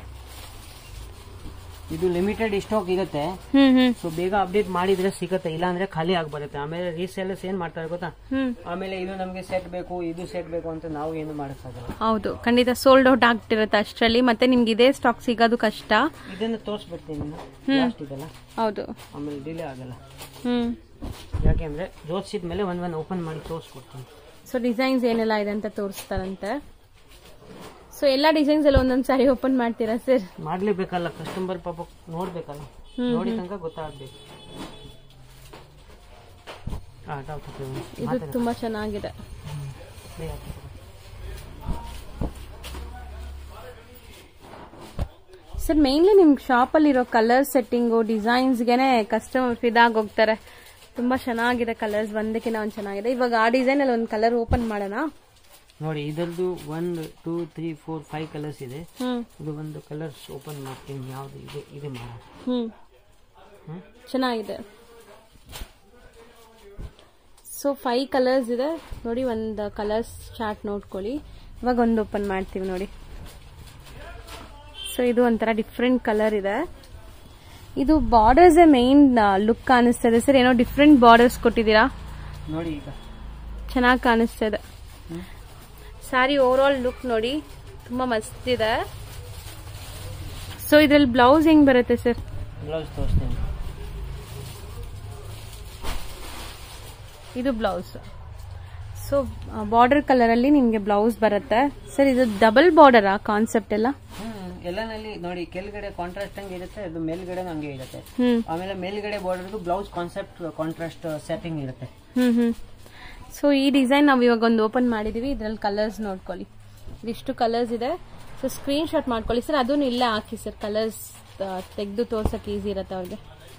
ಇದು ಲಿಮಿಟೆಡ್ ಸ್ಟಾಕ್ ಇರುತ್ತೆ ಹ್ಮ್ ಹ್ಮ್ ಸೊ ಬೇಗ ಅಪ್ಡೇಟ್ ಮಾಡಿದ್ರೆ ಸಿಗುತ್ತೆ ಇಲ್ಲ ಅಂದ್ರೆ ಖಾಲಿ ಆಗ್ಬರುತ್ತೆ ಆಮೇಲೆ ರೀಸೇಲರ್ಸ್ ಏನ್ ಮಾಡ್ತಾರೆ ಗೊತ್ತಾ ಹ್ಮ್ ಆಮೇಲೆ ಇದು ನಮಗೆ ಸೆಟ್ ಬೇಕು ಇದು ಸೆಟ್ ಬೇಕು ಅಂತ ನಾವು ಏನು ಮಾಡಕ್ಕಾಗಲ್ಲ ಹೌದು ಖಂಡಿತ ಸೋಲ್ಡ್ ಔಟ್ ಆಗ್ತಿರುತ್ತೆ ಅಷ್ಟರಲ್ಲಿ ಮತ್ತೆ ನಿಮ್ಗೆ ಇದೇ ಸ್ಟಾಕ್ ಸಿಗೋದು ಕಷ್ಟ ಇದನ್ನ ತೋರಿಸ್ಬಿಡ್ತೀನಿ ಲಾಸ್ಟ್ ಇದೆಲ್ಲ ಹೌದು ಆಮೇಲೆ ಡಿಲೇ ಆಗಲ್ಲ ಹ್ಮ್ ಯಾಕೆಂದ್ರೆ ಜೋಡಿಸಿದ ಮೇಲೆ ಒಂದ್ ಒಂದ್ ಓಪನ್ ಮಾಡಿ ತೋರಿಸ್ಕೊಡ್ತೀನಿ ಸೊ ಡಿಸೈನ್ಸ್ ಏನೆಲ್ಲ ಇದೆ ಅಂತ ತೋರಿಸ್ತಾರಂತೆ ಸೊ ಎಲ್ಲಾ ಡಿಸೈನ್ಸ್ ಎಲ್ಲ ಒಂದೊಂದ್ ಸಾರಿ ಓಪನ್ ಮಾಡ್ತೀರಾ ಸರ್ ಮಾಡ್ಲೇಬೇಕಲ್ಲ ಕಸ್ಟಮರ್ ಪಾಪ ನೋಡ್ಬೇಕಲ್ಲ ನೋಡಿ ತನಕ ಗೊತ್ತಾಗ್ಬೇಕು ಆ, ಡಾಕ್ಟರ್ ಪ್ರೇಮ. ಇದು ಮಾತಾಡು. ತುಂಬಾ ಚೆನ್ನಾಗಿದೆ ಪ್ಲೇ ಆಗ್ತದೆ. ಸರ್ ಮೇನ್ಲಿ ನಿಮ್ ಶಾಪ್ ಅಲ್ಲಿ ಇರೋ ಕಲರ್ ಸೆಟ್ಟಿಂಗು ಡಿಸೈನ್ಸ್ಗೆನೆ ಕಸ್ಟಮರ್ ಫಿದಾಗ್ ಹೋಗ್ತಾರೆ ತುಂಬಾ ಚೆನ್ನಾಗಿದೆ ಕಲರ್ಸ್ ಒಂದಕ್ಕಿಂತ ಒಂದ್ ಚೆನ್ನಾಗಿದೆ ಇವಾಗ ಆ ಡಿಸೈನ್ ಅಲ್ಲಿ ಒಂದು ಕಲರ್ ಓಪನ್ ಮಾಡೋಣ ನೋಡಿ ಇದರದ್ದು ಒಂದು two three four five colours ಇದೆ ಹ್ಮ್ ಇದು ಒಂದು ಕಲರ್ಸ್ ಓಪನ್ ಮಾಡ್ತೀನಿ ಯಾವ್ದು ಇದೆ ಇದು ಮಾಡೋಣ ಹ್ಮ್ ಹ್ಮ್? ಚೆನ್ನಾಗಿದೆ ಸೊ ಫೈವ್ ಕಲರ್ಸ್ ಇದೆ ನೋಡಿ ಒಂದು ಕಲರ್ಸ್ ಚಾರ್ಟ್ ನೋಡ್ಕೊಳ್ಳಿ ಇವಾಗ ಒಂದು ಓಪನ್ ಮಾಡ್ತೀವಿ ನೋಡಿ ಸೊ ಇದು ಒಂಥರ ಡಿಫ್ರೆಂಟ್ ಕಲರ್ ಇದೆ ಇದು ಬಾರ್ಡರ್ಸ್ ಮೇನ್ ಲುಕ್ ಕಾಣಿಸ್ತದೆ ಸರ್ ಏನೋ ಡಿಫ್ರೆಂಟ್ ಬಾರ್ಡರ್ಸ್ ಕೊಟ್ಟಿದ್ದೀರಾ ನೋಡಿ ಈಗ ಚೆನ್ನಾಗಿ ಕಾಣಿಸ್ತಾ ಇದೆ ಹ್ಮ್? ಸ್ಯಾರಿ ಓವರ್ ಆಲ್ ಲುಕ್ ನೋಡಿ ತುಂಬಾ ಮಸ್ತ್ ಇದೆ ಸೊ ಇದ್ರಲ್ಲಿ ಬ್ಲೌಸ್ ಹೆಂಗ್ ಬರುತ್ತೆ ಸರ್ ಬ್ಲೌಸ್ ತೋರಿಸ್ತೇನೆ ಇದು ಬ್ಲೌಸ್ ಸೊ ಬಾರ್ಡರ್ ಕಲರ್ ಅಲ್ಲಿ ನಿಮ್ಗೆ ಬ್ಲೌಸ್ ಬರುತ್ತೆ ಸರ್ ಇದು ಡಬಲ್ ಬಾರ್ಡರ್ ಆ ಕಾನ್ಸೆಪ್ಟ್ ಎಲ್ಲ ಹ್ಮ್ ಎಲ್ಲನಲ್ಲಿ ನೋಡಿ ಕೆಳಗಡೆ ಕಾಂಟ್ರಾಸ್ಟ್ ಹಂಗೆ ಇರುತ್ತೆ ಅದು ಮೇಲ್ಗಡೆ ಹಂಗೆ ಇರುತ್ತೆ ಹ್ಮ್ ಆಮೇಲೆ ಮೇಲ್ಗಡೆ ಬಾರ್ಡರ್ದು ಬ್ಲೌಸ್ ಕಾನ್ಸೆಪ್ಟ್ ಕಾಂಟ್ರಾಸ್ಟ್ ಸೆಟ್ಟಿಂಗ್ ಇರುತ್ತೆ ಹ್ಮ್ ಹ್ಮ್ ಸೊ ಈ ಡಿಸೈನ್ ನಾವು ಇವಾಗ ಒಂದು ಓಪನ್ ಮಾಡಿದೀವಿ ಇದ್ರಲ್ಲಿ ಕಲರ್ಸ್ ನೋಡ್ಕೊಳ್ಳಿ ಇದಿಷ್ಟು ಕಲರ್ಸ್ ಇದೆ ಸೊ ಸ್ಕ್ರೀನ್ ಶಾಟ್ ಮಾಡ್ಕೊಳ್ಳಿ ಸರ್ ಅದನ್ನು ಇಲ್ಲೇ ಹಾಕಿ ಸರ್ ಕಲರ್ಸ್ ತೆಗೆದು ತೋರ್ಸಕ್ ಈಸಿ ಇರುತ್ತೆ ಅವ್ರಿಗೆ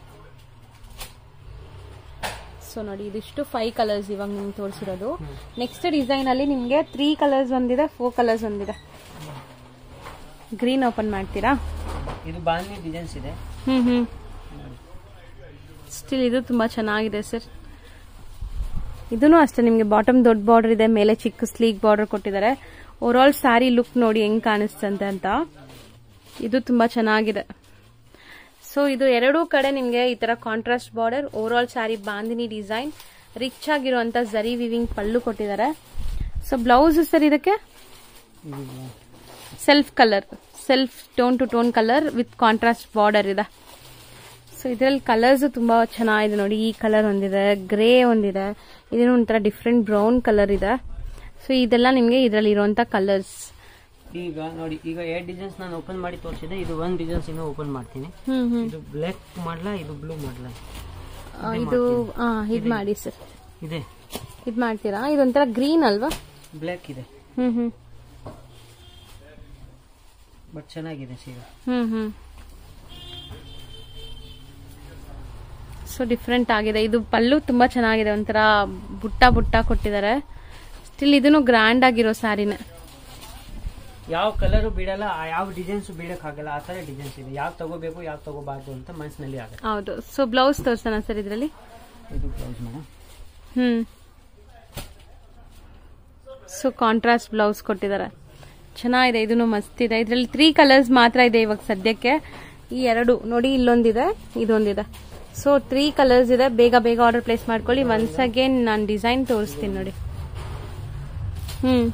ಸೊ ನೋಡಿ ಇದಿಷ್ಟು ಫೈವ್ ಕಲರ್ಸ್ ಇವಾಗ ನಿಮ್ಗೆ ತೋರಿಸಿರೋದು ನೆಕ್ಸ್ಟ್ ಡಿಸೈನ್ ಅಲ್ಲಿ ನಿಮ್ಗೆ ತ್ರೀ ಕಲರ್ಸ್ ಒಂದಿದೆ ಫೋರ್ ಕಲರ್ಸ್ ಒಂದಿದೆ ಗ್ರೀನ್ ಓಪನ್ ಮಾಡ್ತೀರಾ ಇದು ಬಾಂಧಿ ಡಿಸೈನ್ಸ್ ಇದೆ ಹ್ಮ್ ಹ್ಮ್ ನೋಡಿ ಸ್ಟಿಲ್ ಇದು ತುಂಬಾ ಚೆನ್ನಾಗಿದೆ ಸರ್ ಇದೂ ಅಷ್ಟೇ ನಿಮಗೆ ಬಾಟಮ್ ದೊಡ್ಡ ಬಾರ್ಡರ್ ಇದೆ ಮೇಲೆ ಚಿಕ್ಕ ಸ್ಲೀಕ್ ಬಾರ್ಡರ್ ಕೊಟ್ಟಿದ್ದಾರೆ ಓವರ್ ಆಲ್ ಸ್ಯಾರಿ ಲುಕ್ ನೋಡಿ ಹೆಂಗ್ ಕಾಣಿಸ್ತಂತೆ ಅಂತ ಇದು ತುಂಬಾ ಚೆನ್ನಾಗಿದೆ ಸೊ ಇದು ಎರಡೂ ಕಡೆ ನಿಮಗೆ ಈ ತರ contrast border overall sari bandhani design rich ಆಗಿರುವಂತ ಜರಿ ವಿವಿಂಗ್ ಪಲ್ಲು ಕೊಟ್ಟಿದ್ದಾರೆ ಸೊ ಬ್ಲೌಸ್ ಸರ್ ಇದಕ್ಕೆ ಇದು self colour self tone to tone colour with contrast border ಇದೆ ಸೊ ಇದರಲ್ಲಿ ಕಲರ್ಸ್ ತುಂಬಾ ಚೆನ್ನಾಗಿದೆ ನೋಡಿ ಈ ಕಲರ್ ಒಂದಿದೆ ಗ್ರೇ ಒಂದಿದೆ ಇದೇನು ಒಂಥರ ಡಿಫ್ರೆಂಟ್ ಬ್ರೌನ್ ಕಲರ್ ಇದೆ ಸೊ ಇದೆಲ್ಲ ನಿಮಗೆ ಇದರಲ್ಲಿ ಇರುವಂತ ಕಲರ್ಸ್ ಈಗ ನೋಡಿ ಈಗ ಎರಡು ಡಿಸೈನ್ಸ್ ನಾನು ಓಪನ್ ಮಾಡಿ ತೋರಿಸಿದೆ ಇದು ಒಂದು ಡಿಸೈನ್ಸ್ ಇನ್ನೂ ಓಪನ್ ಮಾಡ್ತೀನಿ ಹ್ಮ್ ಹ್ಮ್ ಇದು ಬ್ಲ್ಯಾಕ್ ಮಾಡ್ಲಾ ಇದು ಬ್ಲೂ ಮಾಡ್ಲಾ ಆ, ಇದು ಹಾ ಇದು ಮಾಡಿ ಸರ್ ಇದೆ ಇದು ಮಾಡ್ತೀರಾ ಇದೊಂಥರ ಗ್ರೀನ್ ಅಲ್ವಾ ಬ್ಲ್ಯಾಕ್ ಇದೆ ಹ್ಮ್ ಹ್ಮ್ ಬಟ್ ಚೆನ್ನಾಗಿದೆ ಸೀರೆ ಹ್ಮ್ ಹ್ಮ್ ಸೊ ಡಿಫ್ರೆಂಟ್ ಆಗಿದೆ ಇದು ಪಲ್ಲು ತುಂಬಾ ಚೆನ್ನಾಗಿದೆ ಒಂಥರ ಬುಟ್ಟ ಬುಟ್ಟ ಕೊಟ್ಟಿದ್ದಾರೆ ಸ್ಟಿಲ್ ಇದನ್ನು ಗ್ರ್ಯಾಂಡ್ ಆಗಿರೋ ಸ್ಯಾರಿನೇ ಯಾವ ಕಲರು ಬಿಡಲ್ಲ ಆ ಯಾವ ಡಿಸೈನ್ಸ್ ಬಿಡಕ್ಕಾಗಲ್ಲ ಆ ಥರ ಡಿಸೈನ್ಸ್ ಇದೆ ಯಾವ ತಗೋಬೇಕು ಯಾವ ತಗೋಬಾರ್ದು ಅಂತ ಮನಸ್ಸಿನಲ್ಲಿ ಆಗುತ್ತೆ ಹೌದು ಸೊ ಬ್ಲೌಸ್ ತೋರ್ಸೋಣ ಸರ್ ಇದರಲ್ಲಿ ಇದು ಬ್ಲೌಸ್ ಮೇಡಮ್ ಹ್ಮ್ ಸೊ ಕಾಂಟ್ರಾಸ್ಟ್ ಬ್ಲೌಸ್ ಕೊಟ್ಟಿದ್ದಾರೆ ಚೆನ್ನಾಗಿದೆ ಇದನ್ನು ಮಸ್ತ್ ಇದೆ ಇದರಲ್ಲಿ ತ್ರೀ ಕಲರ್ಸ್ ಮಾತ್ರ ಇದೆ ಇವಾಗ ಸದ್ಯಕ್ಕೆ ಈ ಎರಡು ನೋಡಿ ಇಲ್ಲೊಂದಿದೆ ಇದೊಂದಿದೆ ಸೊ ತ್ರೀ ಕಲರ್ಸ್ ಇದೆ ಬೇಗ ಬೇಗ ಆರ್ಡರ್ ಪ್ಲೇಸ್ ಮಾಡ್ಕೊಳ್ಳಿ ಒನ್ಸ್ ಅಗೇನ್ ನಾನು ಡಿಸೈನ್ ತೋರಿಸ್ತೀನಿ ನೋಡಿ ಹ್ಮ್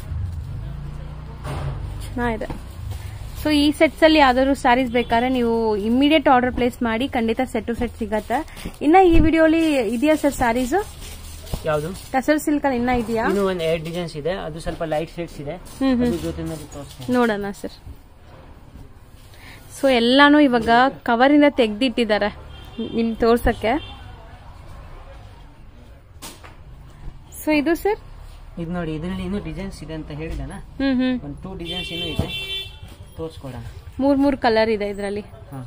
ಚೆನ್ನಾಗಿದೆ ಸೊ ಈ ಸೆಟ್ಸ್ ಅಲ್ಲಿ ಯಾವ್ದಾದ್ರು ಸ್ಯಾರೀಸ್ ಬೇಕಾದ್ರೆ ನೀವು ಇಮಿಡಿಯೇಟ್ ಆರ್ಡರ್ ಪ್ಲೇಸ್ ಮಾಡಿ ಖಂಡಿತ ಸೆಟ್ ಟು ಸೆಟ್ ಸಿಗತ್ತೆ ಇನ್ನ ಈ ವಿಡಿಯೋಲಿ ಇದೆಯಾ ಸರ್ ಸ್ಯಾರೀಸ್ ಯಾವುದು ಟಸರ್ ಸಿಲ್ಕ್ ಅಲ್ಲಿ ಇನ್ನ ಇದೆಯಾ ಇನ್ನು ಒಂದು ಎರಡು ಡಿಸೈನ್ಸ್ ಇದೆ ಅದು ಸ್ವಲ್ಪ ಲೈಟ್ ಶೇಡ್ಸ್ ಇದೆ ಹ್ಮ್ ಹ್ಮ್ ಅದ್ರ ಜೊತೆನಲ್ಲಿ ತೋರಿಸ್ತೀನಿ ನೋಡೋಣ ಸರ್ ಸೊ ಎಲ್ಲಾನು ಇವಾಗ ಕವರಿಂದ ತೆಗ್ದಿಟ್ಟಿದ್ದಾರೆ ನಿಮ್ ತೋರ್ಸಕ್ಕೆ ಸೊ ಇದು ಸರ್ ಇದು ನೋಡಿ ಇದರಲ್ಲಿ ಇನ್ನೂ ಡಿಸೈನ್ಸ್ ಇದೆ ಅಂತ ಹೇಳಿದಾನ ಹ್ಮ್ ಹ್ಮ್ ಒಂದು ಟೂ ಡಿಸೈನ್ಸ್ ಇನ್ನೂ ಇದೆ ತೋರಿಸ್ಕೊಡೋಣ ಮೂರ್ ಮೂರ್ ಕಲರ್ ಇದೆ ಇದರಲ್ಲಿ ಹಾ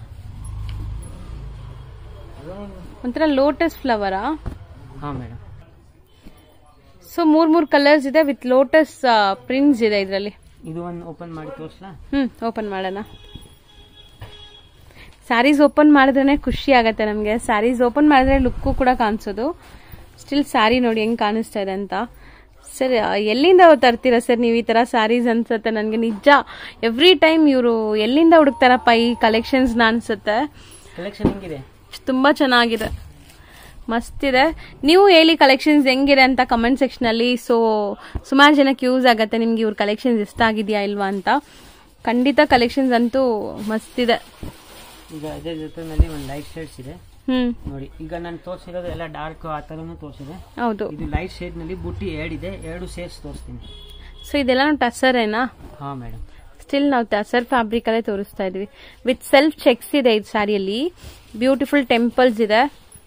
ಒಂಥರ ಲೋಟಸ್ ಫ್ಲವರಾ ಹಾ ಮೇಡಮ್ ಸೊ ಮೂರ್ ಮೂರ್ ಕಲರ್ಸ್ ಇದೆ ವಿತ್ ಲೋಟಸ್ ಪ್ರಿಂಟ್ಸ್ ಇದೆ ಇದರಲ್ಲಿ ಇದು ಒಂದು ಓಪನ್ ಮಾಡಿ ತೋರಿಸ್ಲಾ ಹ್ಮ್ ಓಪನ್ ಮಾಡೋಣ ಸ್ಯಾರೀಸ್ ಓಪನ್ ಮಾಡಿದ್ರೆ ಖುಷಿ ಆಗತ್ತೆ ನಮಗೆ ಸ್ಯಾರೀಸ್ ಓಪನ್ ಮಾಡಿದ್ರೆ ಲುಕ್ಕು ಕೂಡ ಕಾಣಿಸೋದು ಸ್ಟಿಲ್ ಸ್ಯಾರಿ ನೋಡಿ ಹೆಂಗ್ ಕಾಣಿಸ್ತಾ ಇದೆ ಅಂತ ಸರ್ ಎಲ್ಲಿಂದ ತರ್ತೀರಾ ಸರ್ ನೀವು ಈ ತರ ಸ್ಯಾರೀಸ್ ಅನ್ಸುತ್ತೆ ನನಗೆ ನಿಜ ಎವ್ರಿ ಟೈಮ್ ಇವರು ಎಲ್ಲಿಂದ ಹುಡುಕ್ತಾರಪ್ಪ ಈ ಕಲೆಕ್ಷನ್ಸ್ ಅನ್ಸುತ್ತೆ ಕಲೆಕ್ಷನ್ ಹೆಂಗಿದೆ ತುಂಬಾ ಚೆನ್ನಾಗಿದೆ ಮಸ್ತ್ ಇದೆ ನೀವು ಹೇಳಿ ಕಲೆಕ್ಷನ್ಸ್ ಹೆಂಗಿದೆ ಅಂತ ಕಮೆಂಟ್ ಸೆಕ್ಷನ್ ಅಲ್ಲಿ ಸೊ ಸುಮಾರು ಜನಕ್ಕೆ ಯೂಸ್ ಆಗತ್ತೆ ನಿಮ್ಗೆ ಇವ್ರ ಕಲೆಕ್ಷನ್ಸ್ ಇಷ್ಟ ಆಗಿದೆಯಾ ಇಲ್ವಾ ಅಂತ ಖಂಡಿತ ಕಲೆಕ್ಷನ್ಸ್ ಅಂತೂ ಮಸ್ತ್ ಇದೆ ಈಗ ಅದೇ ಜೊತೆನಲ್ಲಿ ಒಂದು ಲೈಟ್ ಶೇಡ್ಸ್ ಇದೆ ಹ್ಮ್ ನೋಡಿ ಈಗ ನಾನು ತೋರಿಸಿರೋದು ಎಲ್ಲ ಡಾರ್ಕ್ ಆ ಥರನೂ ತೋರಿಸಿದೆ ಹೌದು ಇದು ಲೈಟ್ ಶೇಡ್ ನಲ್ಲಿ ಬುಟ್ಟಿ ಎರಡು ಇದೆ ಎರಡು ಸೇರ್ಸ್ ತೋರಿಸ್ತೀನಿ ಸೊ ಇದೆಲ್ಲ ಟಸರೇನಾ ಹಾ ಮೇಡಮ್ ಸ್ಟಿಲ್ ನಾವು ಟಸರ್ ಫ್ಯಾಬ್ರಿಕ್ ಅಲ್ಲೇ ತೋರಿಸ್ತಾ ಇದೀವಿ ವಿತ್ ಸೆಲ್ಫ್ ಚೆಕ್ಸ್ ಇದೆ ಇದು ಸ್ಯಾರಿಯಲ್ಲಿ ಬ್ಯೂಟಿಫುಲ್ ಟೆಂಪಲ್ಸ್ ಇದೆ